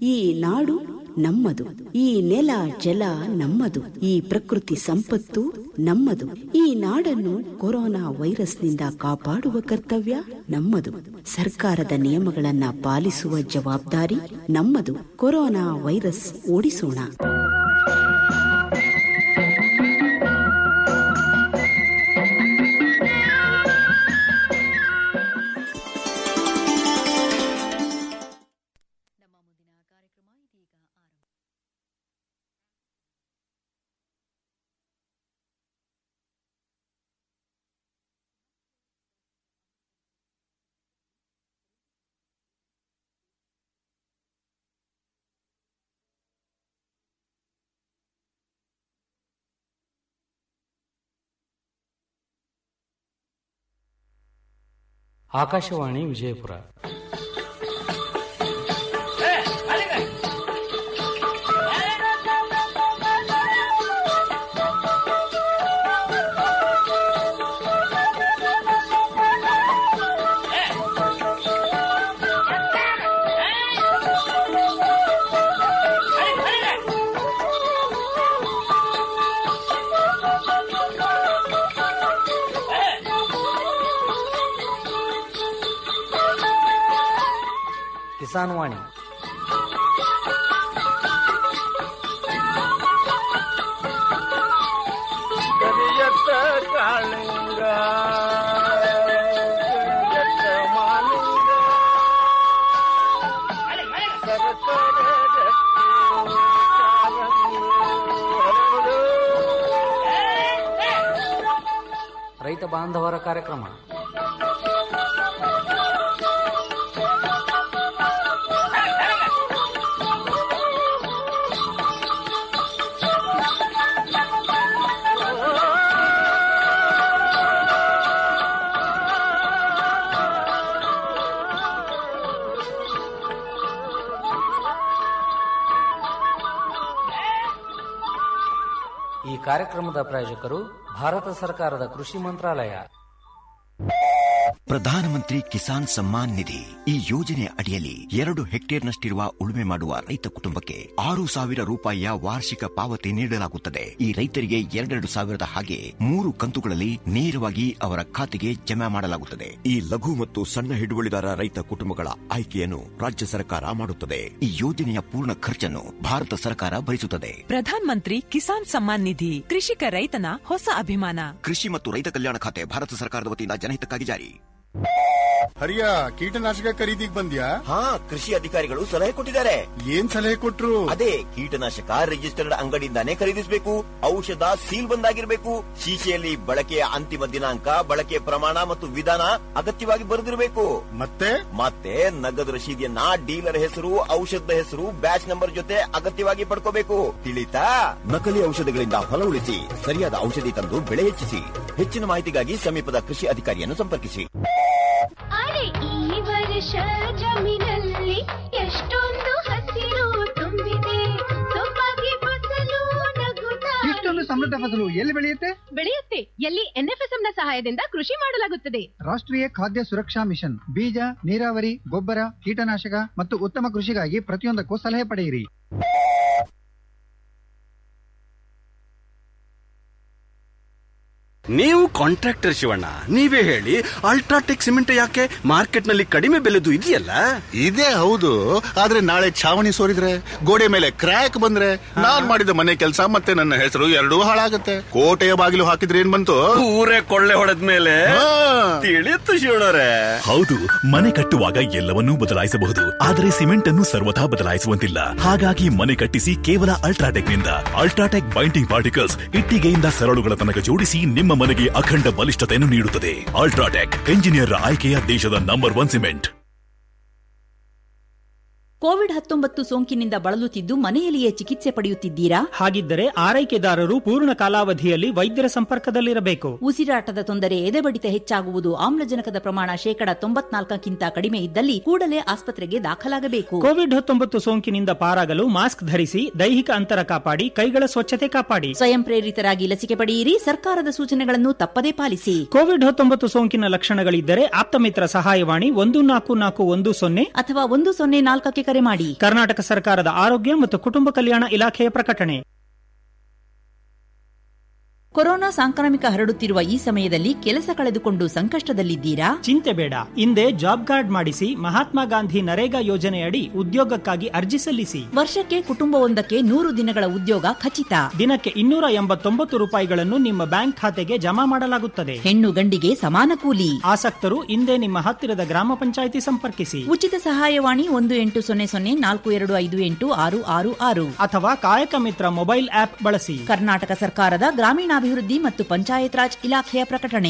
ಈ ನಾಡು ನಮ್ಮದು ಈ ನೆಲ ಜಲ ನಮ್ಮದು ಈ ಪ್ರಕೃತಿ ಸಂಪತ್ತು ನಮ್ಮದು ಈ ನಾಡನ್ನು ಕೊರೋನಾ ವೈರಸ್ನಿಂದ ಕಾಪಾಡುವ ಕರ್ತವ್ಯ ನಮ್ಮದು ಸರ್ಕಾರದ ನಿಯಮಗಳನ್ನ ಪಾಲಿಸುವ ಜವಾಬ್ದಾರಿ ನಮ್ಮದು ಕೊರೋನಾ ವೈರಸ್ ಓಡಿಸೋಣ ಆಕಾಶವಾಣಿ ವಿಜಯಪುರ ಕಿಸಾನ್ ವಾಣಿ ಕರಿಯತ್ತ ಕಾಳಿಂಗ ಕರಿಯತ್ತ ಮಾಲಿಂಗ ಸರಸರ ಗಟ್ಟಿ ಕಾಲಂಗಿ ಹರಡು. ರೈತ ಬಾಂಧವರ ಕಾರ್ಯಕ್ರಮ ಈ ಕಾರ್ಯಕ್ರಮದ ಪ್ರಾಯೋಜಕರು ಭಾರತ ಸರ್ಕಾರದ ಕೃಷಿ ಮಂತ್ರಾಲಯ ಪ್ರಧಾನಮಂತ್ರಿ ಕಿಸಾನ್ ಸಮ್ಮಾನ್ ನಿಧಿ ಈ ಯೋಜನೆ ಅಡಿಯಲ್ಲಿ ಎರಡು ಹೆಕ್ಟೇರ್ನಷ್ಟಿರುವ ಉಳುಮೆ ಮಾಡುವ ರೈತ ಕುಟುಂಬಕ್ಕೆ ಆರು ಸಾವಿರ ರೂಪಾಯಿಯ ವಾರ್ಷಿಕ ಪಾವತಿ ನೀಡಲಾಗುತ್ತದೆ ಈ ರೈತರಿಗೆ ಎರಡೆರಡು ಸಾವಿರದ ಹಾಗೆ ಮೂರು ಕಂತುಗಳಲ್ಲಿ ನೇರವಾಗಿ ಅವರ ಖಾತೆಗೆ ಜಮಾ ಮಾಡಲಾಗುತ್ತದೆ ಈ ಲಘು ಮತ್ತು ಸಣ್ಣ ಹಿಡುವಳಿದಾರ ರೈತ ಕುಟುಂಬಗಳ ಆಯ್ಕೆಯನ್ನು ರಾಜ್ಯ ಸರ್ಕಾರ ಮಾಡುತ್ತದೆ ಈ ಯೋಜನೆಯ ಪೂರ್ಣ ಖರ್ಚನ್ನು ಭಾರತ ಸರ್ಕಾರ ಭರಿಸುತ್ತದೆ ಪ್ರಧಾನ್ ಮಂತ್ರಿ ಕಿಸಾನ್ ಸಮ್ಮಾನ್ ನಿಧಿ ಕೃಷಿಕ ರೈತನ ಹೊಸ ಅಭಿಮಾನ ಕೃಷಿ ಮತ್ತು ರೈತ ಕಲ್ಯಾಣ ಖಾತೆ ಭಾರತ ಸರ್ಕಾರದ ವತಿಯಿಂದ ಜನಹಿತಕ್ಕಾಗಿ ಜಾರಿ ಹರಿಯ ಕೀಟನಾಶಕ ಖರೀದಿಗ್ ಬಂದ್ಯಾ ಹಾ ಕೃಷಿ ಅಧಿಕಾರಿಗಳು ಸಲಹೆ ಕೊಟ್ಟಿದ್ದಾರೆ ಏನ್ ಸಲಹೆ ಕೊಟ್ರು ಅದೇ ಕೀಟನಾಶಕ ರಿಜಿಸ್ಟರ್ಡ್ ಅಂಗಡಿಯಿಂದಾನೇ ಖರೀದಿಸಬೇಕು ಔಷಧ ಸೀಲ್ ಬಂದಾಗಿರ್ಬೇಕು ಶೀಶೆಯಲ್ಲಿ ಬಳಕೆಯ ಅಂತಿಮ ದಿನಾಂಕ ಬಳಕೆಯ ಪ್ರಮಾಣ ಮತ್ತು ವಿಧಾನ ಅಗತ್ಯವಾಗಿ ಬರೆದಿರಬೇಕು ಮತ್ತೆ ಮತ್ತೆ ನಗದು ರಶೀದಿಯನ್ನ ಡೀಲರ್ ಹೆಸರು ಔಷಧದ ಹೆಸರು ಬ್ಯಾಚ್ ನಂಬರ್ ಜೊತೆ ಅಗತ್ಯವಾಗಿ ಪಡ್ಕೋಬೇಕು ತಿಳಿತಾ ನಕಲಿ ಔಷಧಗಳಿಂದ ಹೊಲ ಉಳಿಸಿ ಸರಿಯಾದ ಔಷಧಿ ತಂದು ಬೆಳೆ ಹೆಚ್ಚಿಸಿ ಹೆಚ್ಚಿನ ಮಾಹಿತಿಗಾಗಿ ಸಮೀಪದ ಕೃಷಿ ಅಧಿಕಾರಿಯನ್ನು ಸಂಪರ್ಕಿಸಿ ಅರೆ ಈ ವರ್ಷ ಜಮೀನಲ್ಲಿ ಎಷ್ಟೊಂದು ಹಸಿರು ತುಂಬಿದೆ ಸೊಬಗೆ ಫಸಲು ನಗುತ್ತಾ ಇಷ್ಟೊಂದು ಸಮೃದ್ಧ ಫಸಲು ಎಲ್ಲಿ ಬೆಳೆಯುತ್ತೆ ಬೆಳೆಯುತ್ತೆ ಎಲ್ಲಿ ಎನ್ಎಫ್ಎಸ್ಎಂ ನ ಸಹಾಯದಿಂದ ಕೃಷಿ ಮಾಡಲಾಗುತ್ತದೆ ರಾಷ್ಟ್ರೀಯ ಖಾದ್ಯ ಸುರಕ್ಷಾ ಮಿಷನ್ ಬೀಜ ನೀರಾವರಿ ಗೊಬ್ಬರ ಕೀಟನಾಶಕ ಮತ್ತು ಉತ್ತಮ ಕೃಷಿಗಾಗಿ ಪ್ರತಿಯೊಂದಕ್ಕೂ ಸಲಹೆ ಪಡೆಯಿರಿ ನೀವು ಕಾಂಟ್ರಾಕ್ಟರ್ ಶಿವಣ್ಣ ನೀವೇ ಹೇಳಿ ಅಲ್ಟ್ರಾಟೆಕ್ ಸಿಮೆಂಟ್ ಯಾಕೆ ಮಾರ್ಕೆಟ್ ನಲ್ಲಿ ಕಡಿಮೆ ಬೆಲೆದು ಇದೆಯಲ್ಲ ಇದೇ ಹೌದು ಆದ್ರೆ ನಾಳೆ ಛಾವಣಿ ಸೋರಿದ್ರೆ ಗೋಡೆ ಮೇಲೆ ಕ್ರ್ಯಾಕ್ ಬಂದ್ರೆ ನಾನ್ ಮಾಡಿದ ಮನೆ ಕೆಲಸ ಮತ್ತೆ ನನ್ನ ಹೆಸರು ಎರಡೂ ಹಾಳಾಗತ್ತೆ ಕೋಟೆಯ ಬಾಗಿಲು ಹಾಕಿದ್ರೆ ಏನ್ ಬಂತು ಊರೇ ಕೊಳ್ಳೆ ಹೊಡೆದ ಮೇಲೆ ಹಾ. ತಿಳಿಯುತ್ತು ಶಿವಣ್ಣರೇ ಹೌದು ಮನೆ ಕಟ್ಟುವಾಗ ಎಲ್ಲವನ್ನೂ ಬದಲಾಯಿಸಬಹುದು ಆದರೆ ಸಿಮೆಂಟ್ ಅನ್ನು ಸರ್ವಥಾ ಬದಲಾಯಿಸುವಂತಿಲ್ಲ ಹಾಗಾಗಿ ಮನೆ ಕಟ್ಟಿಸಿ ಕೇವಲ ಅಲ್ಟ್ರಾಟೆಕ್ ನಿಂದ ಅಲ್ಟ್ರಾಟೆಕ್ ಬೈಂಡಿಂಗ್ ಪಾರ್ಟಿಕಲ್ಸ್ ಇಟ್ಟಿಗೆಯಿಂದ ಸರಳುಗಳ ತನಕ ಜೋಡಿಸಿ ನಿಮ್ಮ ಮನೆಗೆ ಅಖಂಡ ಬಲಿಷ್ಠತೆಯನ್ನು ನೀಡುತ್ತದೆ ಅಲ್ಟ್ರಾಟೆಕ್ ಎಂಜಿನಿಯರ್ ಆಯ್ಕೆಯ ದೇಶದ ನಂಬರ್ ಒನ್ ಸಿಮೆಂಟ್ ಕೋವಿಡ್ ಹತ್ತೊಂಬತ್ತು ಸೋಂಕಿನಿಂದ ಬಳಲುತ್ತಿದ್ದು ಮನೆಯಲ್ಲಿಯೇ ಚಿಕಿತ್ಸೆ ಪಡೆಯುತ್ತಿದ್ದೀರಾ ಹಾಗಿದ್ದರೆ ಆರೈಕೆದಾರರು ಪೂರ್ಣ ಕಾಲಾವಧಿಯಲ್ಲಿ ವೈದ್ಯರ ಸಂಪರ್ಕದಲ್ಲಿರಬೇಕು ಉಸಿರಾಟದ ತೊಂದರೆ ಎದೆಬಡಿತ ಹೆಚ್ಚಾಗುವುದು ಆಮ್ಲಜನಕದ ಪ್ರಮಾಣ ಶೇಕಡ ತೊಂಬತ್ನಾಲ್ಕಕ್ಕಿಂತ ಕಡಿಮೆ ಇದ್ದಲ್ಲಿ ಕೂಡಲೇ ಆಸ್ಪತ್ರೆಗೆ ದಾಖಲಾಗಬೇಕು ಕೋವಿಡ್ ಹತ್ತೊಂಬತ್ತು ಸೋಂಕಿನಿಂದ ಪಾರಾಗಲು ಮಾಸ್ಕ್ ಧರಿಸಿ ದೈಹಿಕ ಅಂತರ ಕಾಪಾಡಿ ಕೈಗಳ ಸ್ವಚ್ಛತೆ ಕಾಪಾಡಿ ಸ್ವಯಂ ಪ್ರೇರಿತರಾಗಿ ಲಸಿಕೆ ಪಡೆಯಿರಿ ಸರ್ಕಾರದ ಸೂಚನೆಗಳನ್ನು ತಪ್ಪದೇ ಪಾಲಿಸಿ ಕೋವಿಡ್ ಹತ್ತೊಂಬತ್ತು ಸೋಂಕಿನ ಲಕ್ಷಣಗಳಿದ್ದರೆ ಆಪ್ತಮಿತ್ರ ಸಹಾಯವಾಣಿ ಒಂದು ನಾಲ್ಕು ನಾಲ್ಕು ಒಂದು ಸೊನ್ನೆ ಅಥವಾ ಒಂದು ಸೊನ್ನೆ ನಾಲ್ಕಕ್ಕೆ ಕರೆ ಮಾಡಿ ಕರ್ನಾಟಕ ಸರ್ಕಾರದ ಆರೋಗ್ಯ ಮತ್ತು ಕುಟುಂಬ ಕಲ್ಯಾಣ ಇಲಾಖೆಯ ಪ್ರಕಟಣೆ ಕೊರೋನಾ ಸಾಂಕ್ರಾಮಿಕ ಹರಡುತ್ತಿರುವ ಈ ಸಮಯದಲ್ಲಿ ಕೆಲಸ ಕಳೆದುಕೊಂಡು ಸಂಕಷ್ಟದಲ್ಲಿದ್ದೀರಾ ಚಿಂತೆ ಬೇಡ ಹಿಂದೆ ಜಾಬ್ ಕಾರ್ಡ್ ಮಾಡಿಸಿ ಮಹಾತ್ಮ ಗಾಂಧಿ ನರೇಗಾ ಯೋಜನೆಯಡಿ ಉದ್ಯೋಗಕ್ಕಾಗಿ ಅರ್ಜಿ ಸಲ್ಲಿಸಿ ವರ್ಷಕ್ಕೆ ಕುಟುಂಬವೊಂದಕ್ಕೆ ನೂರು ದಿನಗಳ ಉದ್ಯೋಗ ಖಚಿತ ದಿನಕ್ಕೆ ಇನ್ನೂರ ಎಂಬತ್ತೊಂಬತ್ತು ರೂಪಾಯಿಗಳನ್ನು ನಿಮ್ಮ ಬ್ಯಾಂಕ್ ಖಾತೆಗೆ ಜಮಾ ಮಾಡಲಾಗುತ್ತದೆ ಹೆಣ್ಣು ಗಂಡಿಗೆ ಸಮಾನ ಕೂಲಿ ಆಸಕ್ತರು ಹಿಂದೆ ನಿಮ್ಮ ಹತ್ತಿರದ ಗ್ರಾಮ ಪಂಚಾಯಿತಿ ಸಂಪರ್ಕಿಸಿ ಉಚಿತ ಸಹಾಯವಾಣಿ ಒಂದು ಎಂಟು ಸೊನ್ನೆ ಸೊನ್ನೆ ನಾಲ್ಕು ಎರಡು ಐದು ಎಂಟು ಆರು ಆರು ಆರು ಅಥವಾ ಕಾಯಕ ಮಿತ್ರ ಮೊಬೈಲ್ ಆಪ್ ಬಳಸಿ ಕರ್ನಾಟಕ ಸರ್ಕಾರದ ಗ್ರಾಮೀಣಾಭಿವೃದ್ಧಿ ಮತ್ತು ಪಂಚಾಯತ್ ರಾಜ್ ಇಲಾಖೆಯ ಪ್ರಕಟಣೆ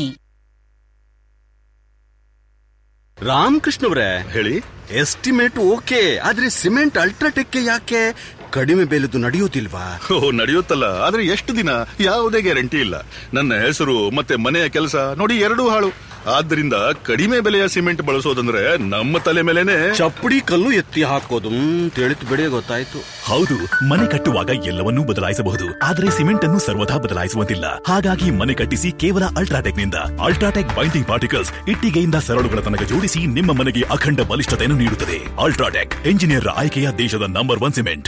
ರಾಮಕೃಷ್ಣವ್ರೆ ಹೇಳಿ ಎಸ್ಟಿಮೇಟ್ ಓಕೆ ಆದ್ರೆ ಸಿಮೆಂಟ್ ಅಲ್ಟ್ರಾಟೆಕ್ ಯಾಕೆ ಕಡಿಮೆ ಬೆಲೆದು ನಡೆಯುವುದಿಲ್ವಾ ಓ ನಡೆಯುತ್ತಲ್ಲ ಆದ್ರೆ ಎಷ್ಟು ದಿನ ಯಾವುದೇ ಗ್ಯಾರಂಟಿ ಇಲ್ಲ ನನ್ನ ಹೆಸರು ಮತ್ತೆ ಮನೆಯ ಕೆಲಸ ನೋಡಿ ಎರಡೂ ಹಾಳು ಆದ್ದರಿಂದ ಕಡಿಮೆ ಬೆಲೆಯ ಸಿಮೆಂಟ್ ಬಳಸೋದಂದ್ರೆ ನಮ್ಮ ತಲೆ ಮೇಲೆನೆ ಚಪ್ಪಡಿ ಕಲ್ಲು ಎತ್ತಿ ಹಾಕೋದು ತಿಳಿತು ಬಿಡಿ ಗೊತ್ತಾಯ್ತು ಹೌದು ಮನೆ ಕಟ್ಟುವಾಗ ಎಲ್ಲವನ್ನೂ ಬದಲಾಯಿಸಬಹುದು ಆದರೆ ಸಿಮೆಂಟ್ ಅನ್ನು ಸರ್ವದಾ ಬದಲಾಯಿಸುವಂತಿಲ್ಲ ಹಾಗಾಗಿ ಮನೆ ಕಟ್ಟಿಸಿ ಕೇವಲ ಅಲ್ಟ್ರಾಟೆಕ್ ನಿಂದ ಅಲ್ಟ್ರಾಟೆಕ್ ಬೈಂಡಿಂಗ್ ಪಾರ್ಟಿಕಲ್ಸ್ ಇಟ್ಟಿಗೆಯಿಂದ ಸರಳುಗಳ ತನಕ ಜೋಡಿಸಿ ನಿಮ್ಮ ಮನೆಗೆ ಅಖಂಡ ಬಲಿಷ್ಠತೆಯನ್ನು ನೀಡುತ್ತದೆ ಅಲ್ಟ್ರಾಟೆಕ್ ಎಂಜಿನಿಯರ್ ಆಯ್ಕೆಯ ದೇಶದ ನಂಬರ್ ಒನ್ ಸಿಮೆಂಟ್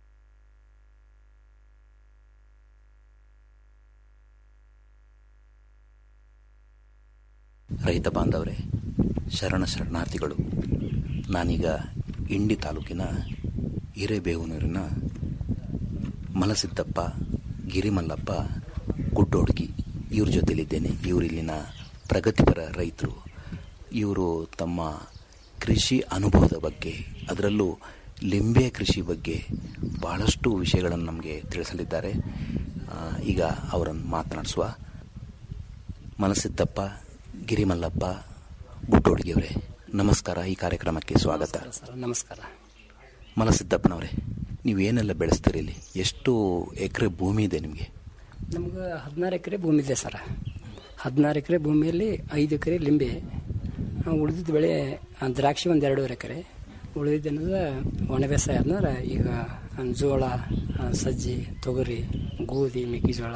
ರೈತ ಬಾಂಧವರೇ ಶರಣ ಶರಣಾರ್ಥಿಗಳು ನಾನೀಗ ಇಂಡಿ ತಾಲೂಕಿನ ಹಿರೇಬೇವನೂರಿನ ಮಲಸಿದ್ದಪ್ಪ ಗಿರಿಮಲ್ಲಪ್ಪ ಗುಡ್ಡೋಡ್ಗಿ ಇವ್ರ ಜೊತೆಲಿದ್ದೇನೆ ಇವರಿಲ್ಲಿನ ಪ್ರಗತಿಪರ ರೈತರು ಇವರು ತಮ್ಮ ಕೃಷಿ ಅನುಭವದ ಬಗ್ಗೆ ಅದರಲ್ಲೂ ಲಿಂಬೆ ಕೃಷಿ ಬಗ್ಗೆ ಬಹಳಷ್ಟು ವಿಷಯಗಳನ್ನು ನಮಗೆ ತಿಳಿಸಲಿದ್ದಾರೆ ಆ, ಈಗ ಅವರನ್ನು ಮಾತನಾಡಿಸುವ ಮನಸ್ಸಿದ್ದಪ್ಪ ಗಿರಿಮಲ್ಲಪ್ಪ ಗುಡ್ಡೋಡಿಗೆಯವರೇ ನಮಸ್ಕಾರ ಈ ಕಾರ್ಯಕ್ರಮಕ್ಕೆ ಸ್ವಾಗತ ಸರ್ ನಮಸ್ಕಾರ ಮನಸ್ಸಿದ್ದಪ್ಪನವರೇ ನೀವೇನೆಲ್ಲ ಬೆಳೆಸ್ತೀರಿ ಇಲ್ಲಿ ಎಷ್ಟು ಎಕರೆ ಭೂಮಿ ಇದೆ ನಿಮಗೆ ನಮ್ಗೆ ಹದಿನಾರು ಎಕರೆ ಭೂಮಿ ಇದೆ ಸರ್ ಹದಿನಾರು ಎಕರೆ ಭೂಮಿಯಲ್ಲಿ ಐದು ಎಕರೆ ಲಿಂಬೆ ಉಳಿದಿದ್ದ ಬೆಳೆ ಆ, ದ್ರಾಕ್ಷಿ ಒಂದು ಎರಡೂವರೆ ಎಕರೆ ಉಳಿದಿದ್ದೇನದ ಒಣ ಬೇಸಾಯ ಅಂದ್ರೆ ಈಗ ಜೋಳ ಆ, ಸಜ್ಜಿ ತೊಗರಿ ಗೋಧಿ ಮೆಕ್ಕೆಜೋಳ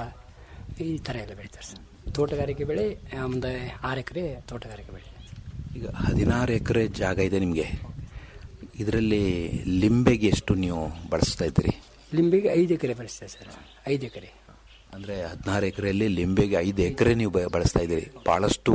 ಈ ಥರ ಎಲ್ಲ ಬೆಳಿತಾರೆ ಸರ್ ತೋಟಗಾರಿಕೆ ಬೆಳೆ ಆ, ಒಂದು ಆರು ಎಕರೆ ತೋಟಗಾರಿಕೆ ಬೆಳೆ ಈಗ ಹದಿನಾರು ಎಕರೆ ಜಾಗ ಇದೆ ನಿಮಗೆ ಇದರಲ್ಲಿ ಲಿಂಬೆಗೆ ಎಷ್ಟು ನೀವು ಬಳಸ್ತಾ ಇದ್ದೀರಿ ಲಿಂಬೆಗೆ ಐದು ಎಕರೆ ಬೆಳೆಸ್ತೇವೆ ಸರ್ ಐದು ಎಕರೆ ಅಂದರೆ ಹದಿನಾರು ಎಕರೆಯಲ್ಲಿ ಲಿಂಬೆಗೆ ಐದು ಎಕರೆ ನೀವು ಬ- ಬಳಸ್ತಾ ಇದ್ದೀರಿ ಭಾಳಷ್ಟು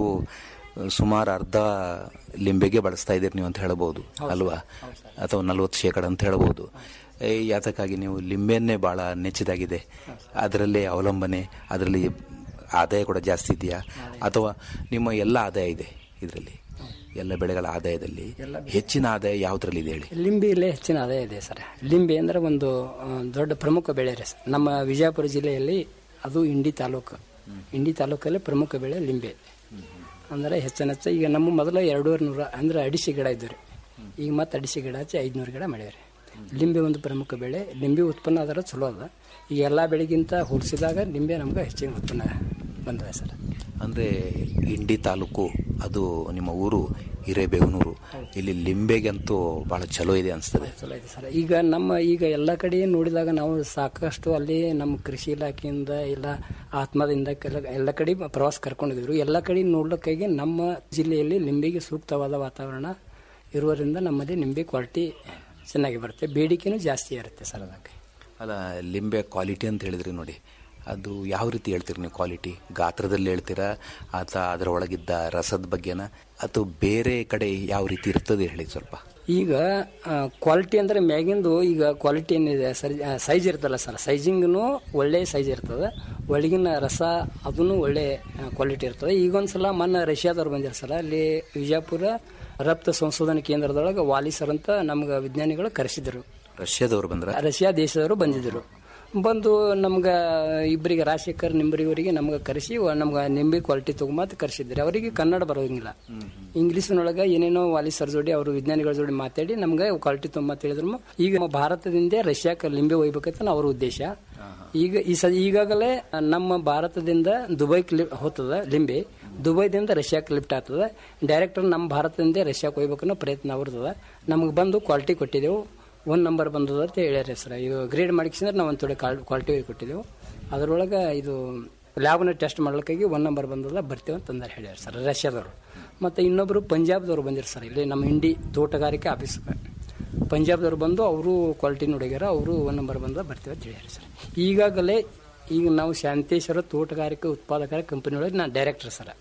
ಸುಮಾರು ಅರ್ಧ ಲಿಂಬೆಗೆ ಬಳಸ್ತಾ ಇದ್ದೀರಿ ನೀವು ಅಂತ ಹೇಳ್ಬೋದು ಅಲ್ವಾ ಅಥವಾ ನಲ್ವತ್ತು ಶೇಕಡ ಅಂತ ಹೇಳ್ಬೋದು ಏ, ಯಾತಕ್ಕಾಗಿ ನೀವು ಲಿಂಬೆಯನ್ನೇ ಭಾಳ ನೆಚ್ಚಿದಾಗಿದೆ ಅದರಲ್ಲೇ ಅವಲಂಬನೆ ಅದರಲ್ಲಿ ಆದಾಯ ಕೂಡ ಜಾಸ್ತಿ ಇದೆಯಾ ಅಥವಾ ನಿಮ್ಮ ಎಲ್ಲ ಆದಾಯ ಇದೆ ಇದರಲ್ಲಿ ಎಲ್ಲ ಬೆಳೆಗಳ ಆದಾಯದಲ್ಲಿ ಹೆಚ್ಚಿನ ಆದಾಯ ಯಾವುದರಲ್ಲಿ ಇದೆ ಹೇಳಿ ಲಿಂಬೆಯಲ್ಲೇ ಹೆಚ್ಚಿನ ಆದಾಯ ಇದೆ ಸರ್ ಲಿಂಬೆ ಅಂದರೆ ಒಂದು ಆ, ದೊಡ್ಡ ಪ್ರಮುಖ ಬೆಳೆ ರೀ ಸರ್ ನಮ್ಮ ವಿಜಯಪುರ ಜಿಲ್ಲೆಯಲ್ಲಿ ಅದು ಇಂಡಿ ತಾಲೂಕು ಇಂಡಿ ತಾಲೂಕಲ್ಲಿ ಪ್ರಮುಖ ಬೆಳೆ ಲಿಂಬೆ ಅಂದರೆ ಹೆಚ್ಚಿನ ಹೆಚ್ಚು ಈಗ ನಮ್ಮ ಮೊದಲು ಎರಡೂವರೆ ನೂರ ಅಂದರೆ ಅಡಿಸಿ ಗಿಡ ಇದ್ದು ರೀ ಈಗ ಮತ್ತೆ ಅಡಿಸಿ ಗಿಡ ಹಚ್ಚಿ ಐದುನೂರು ಗಿಡ ಮಾಡ್ಯಾರ ಲಿಂಬೆ ಒಂದು ಪ್ರಮುಖ ಬೆಳೆ ಲಿಂಬೆ ಉತ್ಪನ್ನ ಅದರ ಚಲೋ ಅದ ಈ ಎಲ್ಲ ಬೆಳೆಗಿಂತ ಹೋಲಿಸಿದಾಗ ಲಿಂಬೆ ನಮ್ಗೆ ಹೆಚ್ಚಿನ ಉತ್ಪನ್ನ ಬಂದಿದೆ ಸರ್ ಅಂದರೆ ಇಂಡಿ ತಾಲೂಕು ಅದು ನಿಮ್ಮ ಊರು ಹಿರೇಬೇವನೂರು ಇಲ್ಲಿ ಲಿಂಬೆಗಂತೂ ಭಾಳ ಚಲೋ ಇದೆ ಅನಿಸ್ತದೆ ಚಲೋ ಇದೆ ಸರ್ ಈಗ ನಮ್ಮ ಈಗ ಎಲ್ಲ ಕಡೆ ನೋಡಿದಾಗ ನಾವು ಸಾಕಷ್ಟು ಅಲ್ಲಿ ನಮ್ಮ ಕೃಷಿ ಇಲಾಖೆಯಿಂದ ಇಲ್ಲ ಆತ್ಮದಿಂದ ಕೆಲ- ಎಲ್ಲ ಕಡೆ ಪ್ರವಾಸ ಕರ್ಕೊಂಡಿದ್ರು ಎಲ್ಲ ಕಡೆ ನೋಡ್ಲಿಕ್ಕಾಗಿ ನಮ್ಮ ಜಿಲ್ಲೆಯಲ್ಲಿ ಲಿಂಬೆಗೆ ಸೂಕ್ತವಾದ ವಾತಾವರಣ ಇರುವುದರಿಂದ ನಮ್ಮಲ್ಲಿ ನಿಂಬೆ ಕ್ವಾಲಿಟಿ ಚೆನ್ನಾಗಿ ಬರುತ್ತೆ ಬೇಡಿಕೆನೂ ಜಾಸ್ತಿ ಇರುತ್ತೆ ಸರ್ ಅದಕ್ಕೆ ಅಲ್ಲ ಲಿಂಬೆ ಕ್ವಾಲಿಟಿ ಅಂತ ಹೇಳಿದ್ರಿ ನೋಡಿ ಅದು ಯಾವ ರೀತಿ ಹೇಳ್ತೀರಿ ನೀವು ಕ್ವಾಲಿಟಿ ಗಾತ್ರದಲ್ಲಿ ಹೇಳ್ತೀರಾ ಅಥವಾ ಅದರ ಒಳಗಿದ್ದ ರಸದ ಬಗ್ಗೆನ ಅಥವಾ ಬೇರೆ ಕಡೆ ಯಾವ ರೀತಿ ಇರ್ತದೆ ಹೇಳಿ ಸ್ವಲ್ಪ ಈಗ ಕ್ವಾಲಿಟಿ ಅಂದರೆ ಮ್ಯಾಗಿಂದು ಈಗ ಕ್ವಾಲಿಟಿ ಏನಿದೆ ಸರ್ ಸೈಜ್ ಇರ್ತಲ್ಲ ಸರ್ ಸೈಜಿಂಗ್ನು ಒಳ್ಳೆ ಸೈಜ್ ಇರ್ತದೆ ಒಳಗಿನ ರಸ ಅದನ್ನು ಒಳ್ಳೆ ಕ್ವಾಲಿಟಿ ಇರ್ತದೆ ಈಗ ಒಂದ್ಸಲ ಮೊನ್ನೆ ರಷ್ಯಾದವ್ರು ಬಂದಿರ ಸರ್ ಅಲ್ಲಿ ವಿಜಯಪುರ ರಫ್ತು ಸಂಶೋಧನಾ ಕೇಂದ್ರದೊಳಗೆ ವಾಲಿ ಸರ್ ಅಂತ ನಮ್ಗೆ ವಿಜ್ಞಾನಿಗಳು ಕರೆಸಿದ್ರು ರಷ್ಯಾದವ್ರು ಬಂದ್ರ ರಷ್ಯಾ ದೇಶದವರು ಬಂದಿದ್ದರು ಬಂದು ನಮ್ಗೆ ಇಬ್ಬರಿಗೆ ರಾಜಶೇಖರ್ ನಿಂಬರಿವರಿಗೆ ನಮ್ಗೆ ಕರೆಸಿ ನಮ್ಗೆ ನಿಂಬೆ ಕ್ವಾಲಿಟಿ ತೊಗೊಂಬಂದು ಕರೆಸಿದ್ರು ಅವರಿಗೆ ಕನ್ನಡ ಬರೋಂಗಿಲ್ಲ ಇಂಗ್ಲೀಷ್ನೊಳಗೆ ಏನೇನೋ ವಾಲಿ ಸರ್ ಜೋಡಿ ಅವರು ವಿಜ್ಞಾನಿಗಳ ಜೋಡಿ ಮಾತಾಡಿ ನಮ್ಗೆ ಕ್ವಾಲಿಟಿ ತೊಗೊಂಬಂತ ಹೇಳಿದ್ರು ಈಗ ನಮ್ಮ ಭಾರತದಿಂದ ರಷ್ಯಾಕ್ಕೆ ಲಿಂಬೆ ಒಯ್ಬೇಕಂತ ಅವ್ರ ಉದ್ದೇಶ ಈಗ ಈ ಸ ಈಗಾಗಲೇ ನಮ್ಮ ಭಾರತದಿಂದ ದುಬೈಗೆ ಲಿ ಹೋಗ್ತದ ಲಿಂಬೆ ದುಬೈದಿಂದ ರಷ್ಯಾಕ್ಕೆ ಲಿಫ್ಟ್ ಆಗ್ತದೆ ಡೈರೆಕ್ಟ್ ನಮ್ಮ ಭಾರತದಿಂದ ರಷ್ಯಾಕ್ಕೆ ಒಯ್ಬೇಕನ್ನೋ ಪ್ರಯತ್ನ ಅವ್ರದ್ದು ನಮ್ಗೆ ಬಂದು ಕ್ವಾಲಿಟಿ ಕೊಟ್ಟಿದ್ದೆವು ಒಂದು ನಂಬರ್ ಬಂದದ ಅಂತ ಹೇಳ್ಯಾರ ಸರ್ ಇದು ಗ್ರೇಡ್ ಮಾಡಿಸಿದ್ರೆ ನಾವು ಒಂದು ಥೋಡೆ ಕ್ವಾಲಿಟಿ ಕೊಟ್ಟಿದ್ದೆವು ಅದರೊಳಗೆ ಇದು ಲ್ಯಾಬ್ನ ಟೆಸ್ಟ್ ಮಾಡ್ಲಿಕ್ಕಾಗಿ ಒಂದು ನಂಬರ್ ಬಂದದ ಬರ್ತೀವಿ ಅಂತಂದ್ರೆ ಹೇಳ್ಯಾರ ಸರ್ ರಷ್ಯಾದವರು ಮತ್ತು ಇನ್ನೊಬ್ಬರು ಪಂಜಾಬ್ದವ್ರು ಬಂದಿರು ಸರ್ ಇಲ್ಲಿ ನಮ್ಮ ಇಂಡಿ ತೋಟಗಾರಿಕೆ ಆಫೀಸ್ಗೆ ಪಂಜಾಬ್ದವ್ರು ಬಂದು ಅವರು ಕ್ವಾಲಿಟಿ ನೋಡಿಗ್ಯಾರ ಅವರು ಒನ್ ನಂಬರ್ ಬಂದ ಬರ್ತೀವಿ ಅಂತ ಹೇಳ್ಯಾರ ಸರ್ ಈಗಾಗಲೇ ಈಗ ನಾವು ಶಾಂತೇಶ್ವರ ತೋಟಗಾರಿಕೆ ಉತ್ಪಾದಕರ ಕಂಪನಿ ಒಳಗೆ ನಾನು ಡೈರೆಕ್ಟರ್ ಸರ್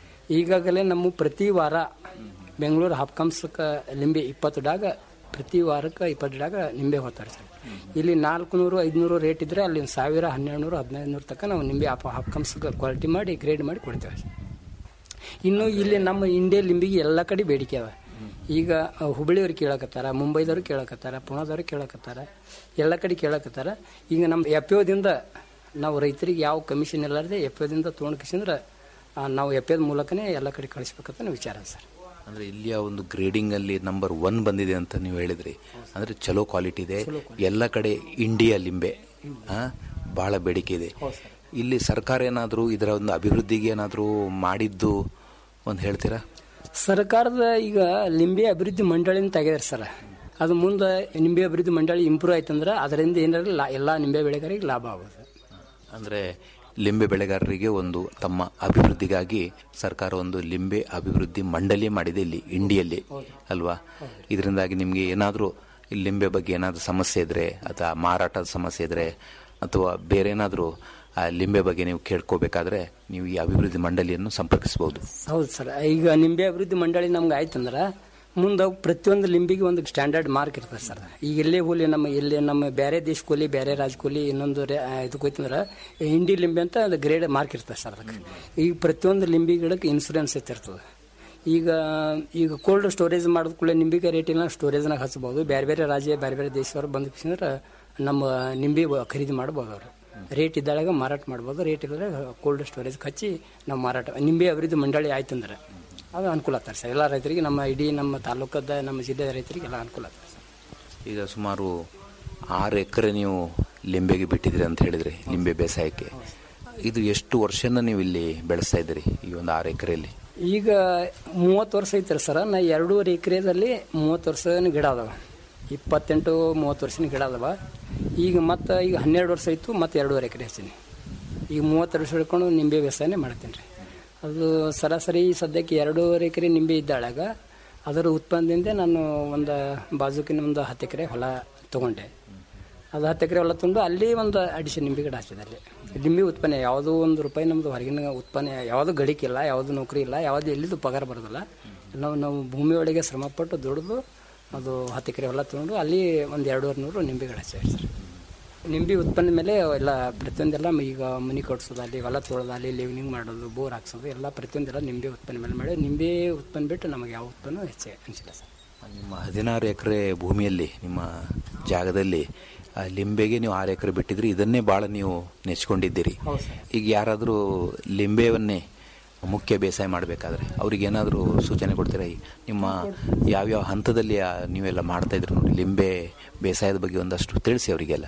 ಈಗಾಗಲೇ ನಮ್ಮ ಪ್ರತಿ ವಾರ ಬೆಂಗಳೂರು ಹಾಪ್ಕಮ್ಸ್ಕ ಲಿಂಬೆ ಇಪ್ಪತ್ತು ಡಾಗ ಪ್ರತಿ ವಾರಕ್ಕೆ ಇಪ್ಪತ್ತು ಡಾಗ ನಿಂಬೆ ಹೋಗ್ತಾರೆ ಸರ್ ಇಲ್ಲಿ ನಾಲ್ಕು ನೂರು ಐದುನೂರು ರೇಟ್ ಇದ್ರೆ ಅಲ್ಲಿ ಒಂದು ಸಾವಿರ ಹನ್ನೆರಡು ನೂರು ಹದಿನೈದು ನೂರು ತನಕ ನಾವು ನಿಂಬೆ ಹಾಪ್ ಹಾಪ್ಕಮ್ಸ್ಗೆ ಕ್ವಾಲಿಟಿ ಮಾಡಿ ಗ್ರೇಡ್ ಮಾಡಿ ಕೊಡ್ತೇವೆ ಸರ್ ಇನ್ನು ಇಲ್ಲಿ ನಮ್ಮ ಇಂಡಿಯಾ ಲಿಂಬಿಗೆ ಎಲ್ಲ ಕಡೆ ಬೇಡಿಕೆ ಅವ ಈಗ ಹುಬ್ಬಳ್ಳಿಯವ್ರು ಕೇಳಕತ್ತಾರ ಮುಂಬೈದವ್ರು ಕೇಳಕತ್ತಾರ ಪುಣಾದವ್ರು ಕೇಳಕತ್ತಾರ ಎಲ್ಲ ಕಡೆ ಕೇಳಕತ್ತಾರ ಈಗ ನಮ್ಮ ಎಫ್ ದಿಂದ ನಾವು ರೈತರಿಗೆ ಯಾವ ಕಮಿಷನ್ ಇಲ್ಲಾರ್ದೆ ಎಫ್ ದಿಂದ ತೊಗೊಂಡ್ಕಿಸಿಂದ್ರೆ ನಾವು ಎಫ್ ಮೂಲಕನೇ ಎಲ್ಲ ಕಡೆ ಕಳಿಸ್ಬೇಕಂತ ನಾವು ವಿಚಾರ ಸರ್ ಅಂದ್ರೆ ಇಲ್ಲಿಯ ಒಂದು ಗ್ರೇಡಿಂಗ್ ಅಲ್ಲಿ ನಂಬರ್ ಒನ್ ಬಂದಿದೆ ಅಂತ ನೀವು ಹೇಳಿದ್ರಿ ಅಂದ್ರೆ ಚಲೋ ಕ್ವಾಲಿಟಿ ಇದೆ ಎಲ್ಲ ಕಡೆ ಇಂಡಿಯಾ ಲಿಂಬೆ ಆ, ಬಹಳ ಬೇಡಿಕೆ ಇದೆ ಇಲ್ಲಿ ಸರ್ಕಾರ ಏನಾದರೂ ಇದರ ಒಂದು ಅಭಿವೃದ್ಧಿಗೆ ಏನಾದರೂ ಮಾಡಿದ್ದು ಒಂದು ಹೇಳ್ತೀರಾ ಸರ್ಕಾರದ ಈಗ ಲಿಂಬೆ ಅಭಿವೃದ್ಧಿ ಮಂಡಳಿನ ತೆಗೆದಾರೆ ಸರ್ ಅದು ಮುಂದೆ ನಿಂಬೆ ಅಭಿವೃದ್ಧಿ ಮಂಡಳಿ ಇಂಪ್ರೂವ್ ಆಯ್ತಂದ್ರೆ ಅದರಿಂದ ಏನಾದ್ರು ಲಾ ಎಲ್ಲ ನಿಂಬೆ ಬೆಳೆಗಾರರಿಗೆ ಲಾಭ ಆಗೋದು ಅಂದ್ರೆ ಲಿಂಬೆ ಬೆಳೆಗಾರರಿಗೆ ಒಂದು ತಮ್ಮ ಅಭಿವೃದ್ಧಿಗಾಗಿ ಸರ್ಕಾರ ಒಂದು ಲಿಂಬೆ ಅಭಿವೃದ್ಧಿ ಮಂಡಳಿ ಮಾಡಿದೆ ಇಲ್ಲಿ ಇಂಡಿಯಲ್ಲಿ ಅಲ್ವಾ ಇದರಿಂದಾಗಿ ನಿಮಗೆ ಏನಾದರೂ ಲಿಂಬೆ ಬಗ್ಗೆ ಏನಾದರೂ ಸಮಸ್ಯೆ ಇದ್ರೆ ಅಥವಾ ಮಾರಾಟದ ಸಮಸ್ಯೆ ಇದ್ರೆ ಅಥವಾ ಬೇರೆ ಏನಾದರೂ ಆ ಲಿಂಬೆ ಬಗ್ಗೆ ನೀವು ಕೇಳ್ಕೋಬೇಕಾದ್ರೆ ನೀವು ಈ ಅಭಿವೃದ್ಧಿ ಮಂಡಳಿಯನ್ನು ಸಂಪರ್ಕಿಸಬಹುದು ಹೌದು ಸರ್ ಈಗ ನಿಂಬೆ ಅಭಿವೃದ್ಧಿ ಮಂಡಳಿ ನಮ್ಗೆ ಆಯ್ತಂದ್ರೆ ಮುಂದೆ ಪ್ರತಿಯೊಂದು ಲಿಂಬಿಗೆ ಒಂದು ಸ್ಟ್ಯಾಂಡರ್ಡ್ ಮಾರ್ಕ್ ಇರ್ತದೆ ಸರ್ ಈಗ ಎಲ್ಲೇ ಹೋಲಿ ನಮ್ಮ ಎಲ್ಲೇ ನಮ್ಮ ಬೇರೆ ದೇಶಕ್ಕೆ ಹೋಲಿ ಬೇರೆ ರಾಜ್ಯಕ್ಕೆ ಹೋಲಿ ಇನ್ನೊಂದು ರೇ- ಆ, ಇದಕ್ಕೆ ಹೋಯ್ತಂದ್ರೆ ಇಂಡಿ ಲಿಂಬೆ ಅಂತ ಅದು ಗ್ರೇಡ್ ಮಾರ್ಕ್ ಇರ್ತದೆ ಸರ್ ಅದಕ್ಕೆ ಈಗ ಪ್ರತಿಯೊಂದು ಲಿಂಬಿ ಗಿಡಕ್ಕೆ ಇನ್ಸೂರೆನ್ಸ್ ಇರ್ತದೆ ಈಗ ಈಗ ಕೋಲ್ಡ್ ಸ್ಟೋರೇಜ್ ಮಾಡಿದ ಕೂಡಲೇ ನಿಂಬಿಗೆ ರೇಟಿನ ಸ್ಟೋರೇಜ್ನಾಗ ಹಚ್ಬೋದು ಬೇರೆ ಬೇರೆ ರಾಜ್ಯ ಬೇರೆ ಬೇರೆ ದೇಶದವ್ರು ಬಂದು ನಮ್ಮ ನಿಂಬೆ ಬ- ಖರೀದಿ ಮಾಡ್ಬೋದು ಅವರು ರೇಟ್ ಇದ್ದಾಗ ಮಾರಾಟ ಮಾಡ್ಬೋದು ರೇಟ್ ಇಲ್ಲದ್ರೆ ಕೋಲ್ಡ್ ಸ್ಟೋರೇಜ್ ಹಚ್ಚಿ ನಾವು ಮಾರಾಟ ನಿಂಬೆ ಅಭಿವೃದ್ಧಿ ಮಂಡಳಿ ಆಯ್ತಂದ್ರೆ ಅದು ಅನುಕೂಲ ಆಗ್ತಾರೆ ಸರ್ ಎಲ್ಲ ರೈತರಿಗೆ ನಮ್ಮ ಇಡೀ ನಮ್ಮ ತಾಲೂಕದ ನಮ್ಮ ಜಿಲ್ಲೆಯ ರೈತರಿಗೆ ಎಲ್ಲ ಅನುಕೂಲ ಆಗ್ತದೆ ಸರ್ ಈಗ ಸುಮಾರು ಆರು ಎಕರೆ ನೀವು ಲಿಂಬೆಗೆ ಬಿಟ್ಟಿದ್ದೀರಿ ಅಂತ ಹೇಳಿದ್ರಿ ಲಿಂಬೆ ಬೇಸಾಯಕ್ಕೆ ಇದು ಎಷ್ಟು ವರ್ಷನ ನೀವು ಇಲ್ಲಿ ಬೆಳೆಸ್ತಾ ಇದ್ದೀರಿ ಈ ಒಂದು ಆರು ಎಕರೆಯಲ್ಲಿ ಈಗ ಮೂವತ್ತು ವರ್ಷ ಐತ್ರಿ ಸರ್ ನಾ ಎರಡೂವರೆ ಎಕರೆದಲ್ಲಿ ಮೂವತ್ತು ವರ್ಷದ ಗಿಡ ಅದಾವ ಇಪ್ಪತ್ತೆಂಟು ಮೂವತ್ತು ವರ್ಷದ ಗಿಡ ಅದಾವ ಈಗ ಮತ್ತೆ ಈಗ ಹನ್ನೆರಡು ವರ್ಷ ಆಯಿತು ಮತ್ತೆ ಎರಡೂವರೆ ಎಕರೆ ಹಚ್ಚೀನಿ ಈಗ ಮೂವತ್ತು ವರ್ಷ ಹಿಡ್ಕೊಂಡು ನಿಂಬೆ ಬೇಸಾಯನೇ ಮಾಡ್ತೀನಿ ರೀ ಅದು ಸರಾಸರಿ ಸದ್ಯಕ್ಕೆ ಎರಡೂವರೆ ಎಕರೆ ನಿಂಬೆ ಇದ್ದಾಳಾಗ ಅದರ ಉತ್ಪನ್ನದಿಂದ ನಾನು ಒಂದು ಬಾಜುಕಿನ ಒಂದು ಹತ್ತು ಎಕರೆ ಹೊಲ ತೊಗೊಂಡೆ ಅದು ಹತ್ತು ಎಕರೆ ಹೊಲ ತೊಗೊಂಡು ಅಲ್ಲಿ ಒಂದು ಅಡಿಷನ್ ನಿಂಬೆ ಗಿಡ ಹಚ್ಚಿದೆ ಅಲ್ಲಿ ನಿಂಬೆ ಉತ್ಪನ್ನ ಯಾವುದೋ ಒಂದು ರೂಪಾಯಿ ನಮ್ಮದು ಹೊರಗಿನ ಉತ್ಪನ್ನ ಯಾವುದೂ ಗಳಿಕಿಲ್ಲ ಯಾವುದು ನೌಕರಿ ಇಲ್ಲ ಯಾವುದು ಎಲ್ಲಿದು ಪಗಾರ ಬರೋದಿಲ್ಲ ನಾವು ನಾವು ಭೂಮಿ ಒಳಗೆ ಶ್ರಮಪಟ್ಟು ದುಡಿದು ಅದು ಹತ್ತು ಎಕರೆ ಹೊಲ ತೊಗೊಂಡು ಅಲ್ಲಿ ಒಂದು ಎರಡೂವರೆ ನೂರು ನಿಂಬೆ ಗಿಡ ಹಚ್ಚಿದೆ ಸರ್ ನಿಂಬೆ ಉತ್ಪನ್ನ ಮೇಲೆ ಎಲ್ಲ ಪ್ರತಿಯೊಂದೆಲ್ಲ ಈಗ ಮನೆ ಕಟ್ಸೋದು ಅಲ್ಲಿ ಹೊಲ ತೊಳೆದು ಅಲ್ಲಿ ಲಿವಿನಿಂಗ್ ಮಾಡೋದು ಬೋರ್ ಹಾಕ್ಸೋದು ಎಲ್ಲ ಪ್ರತಿಯೊಂದೆಲ್ಲ ನಿಂಬೆ ಉತ್ಪನ್ನ ಮೇಲೆ ಮಾಡಿ ನಿಂಬೆ ಉತ್ಪನ್ನ ಬಿಟ್ಟು ನಮಗೆ ಯಾವ ಉತ್ಪನ್ನ ಹೆಚ್ಚೆ ಅನಿಸಿಲ್ಲ ಸರ್ ನಿಮ್ಮ ಹದಿನಾರು ಎಕರೆ ಭೂಮಿಯಲ್ಲಿ ನಿಮ್ಮ ಜಾಗದಲ್ಲಿ ಆ ಲಿಂಬೆಗೆ ನೀವು ಆರು ಎಕರೆ ಬಿಟ್ಟಿದ್ರಿ ಇದನ್ನೇ ಭಾಳ ನೀವು ನೆಚ್ಕೊಂಡಿದ್ದೀರಿ ಹೌದು ಸರ್ ಈಗ ಯಾರಾದರೂ ಲಿಂಬೆವನ್ನೇ ಮುಖ್ಯ ಬೇಸಾಯ ಮಾಡಬೇಕಾದ್ರೆ ಅವ್ರಿಗೆ ಏನಾದರೂ ಸೂಚನೆ ಕೊಡ್ತೀರಾ ಈ ನಿಮ್ಮ ಯಾವ್ಯಾವ ಹಂತದಲ್ಲಿ ಆ ನೀವೆಲ್ಲ ಮಾಡ್ತಾ ಇದ್ರಿ ನೋಡಿ ಲಿಂಬೆ ಬೇಸಾಯದ ಬಗ್ಗೆ ಒಂದಷ್ಟು ತಿಳಿಸಿ ಅವರಿಗೆಲ್ಲ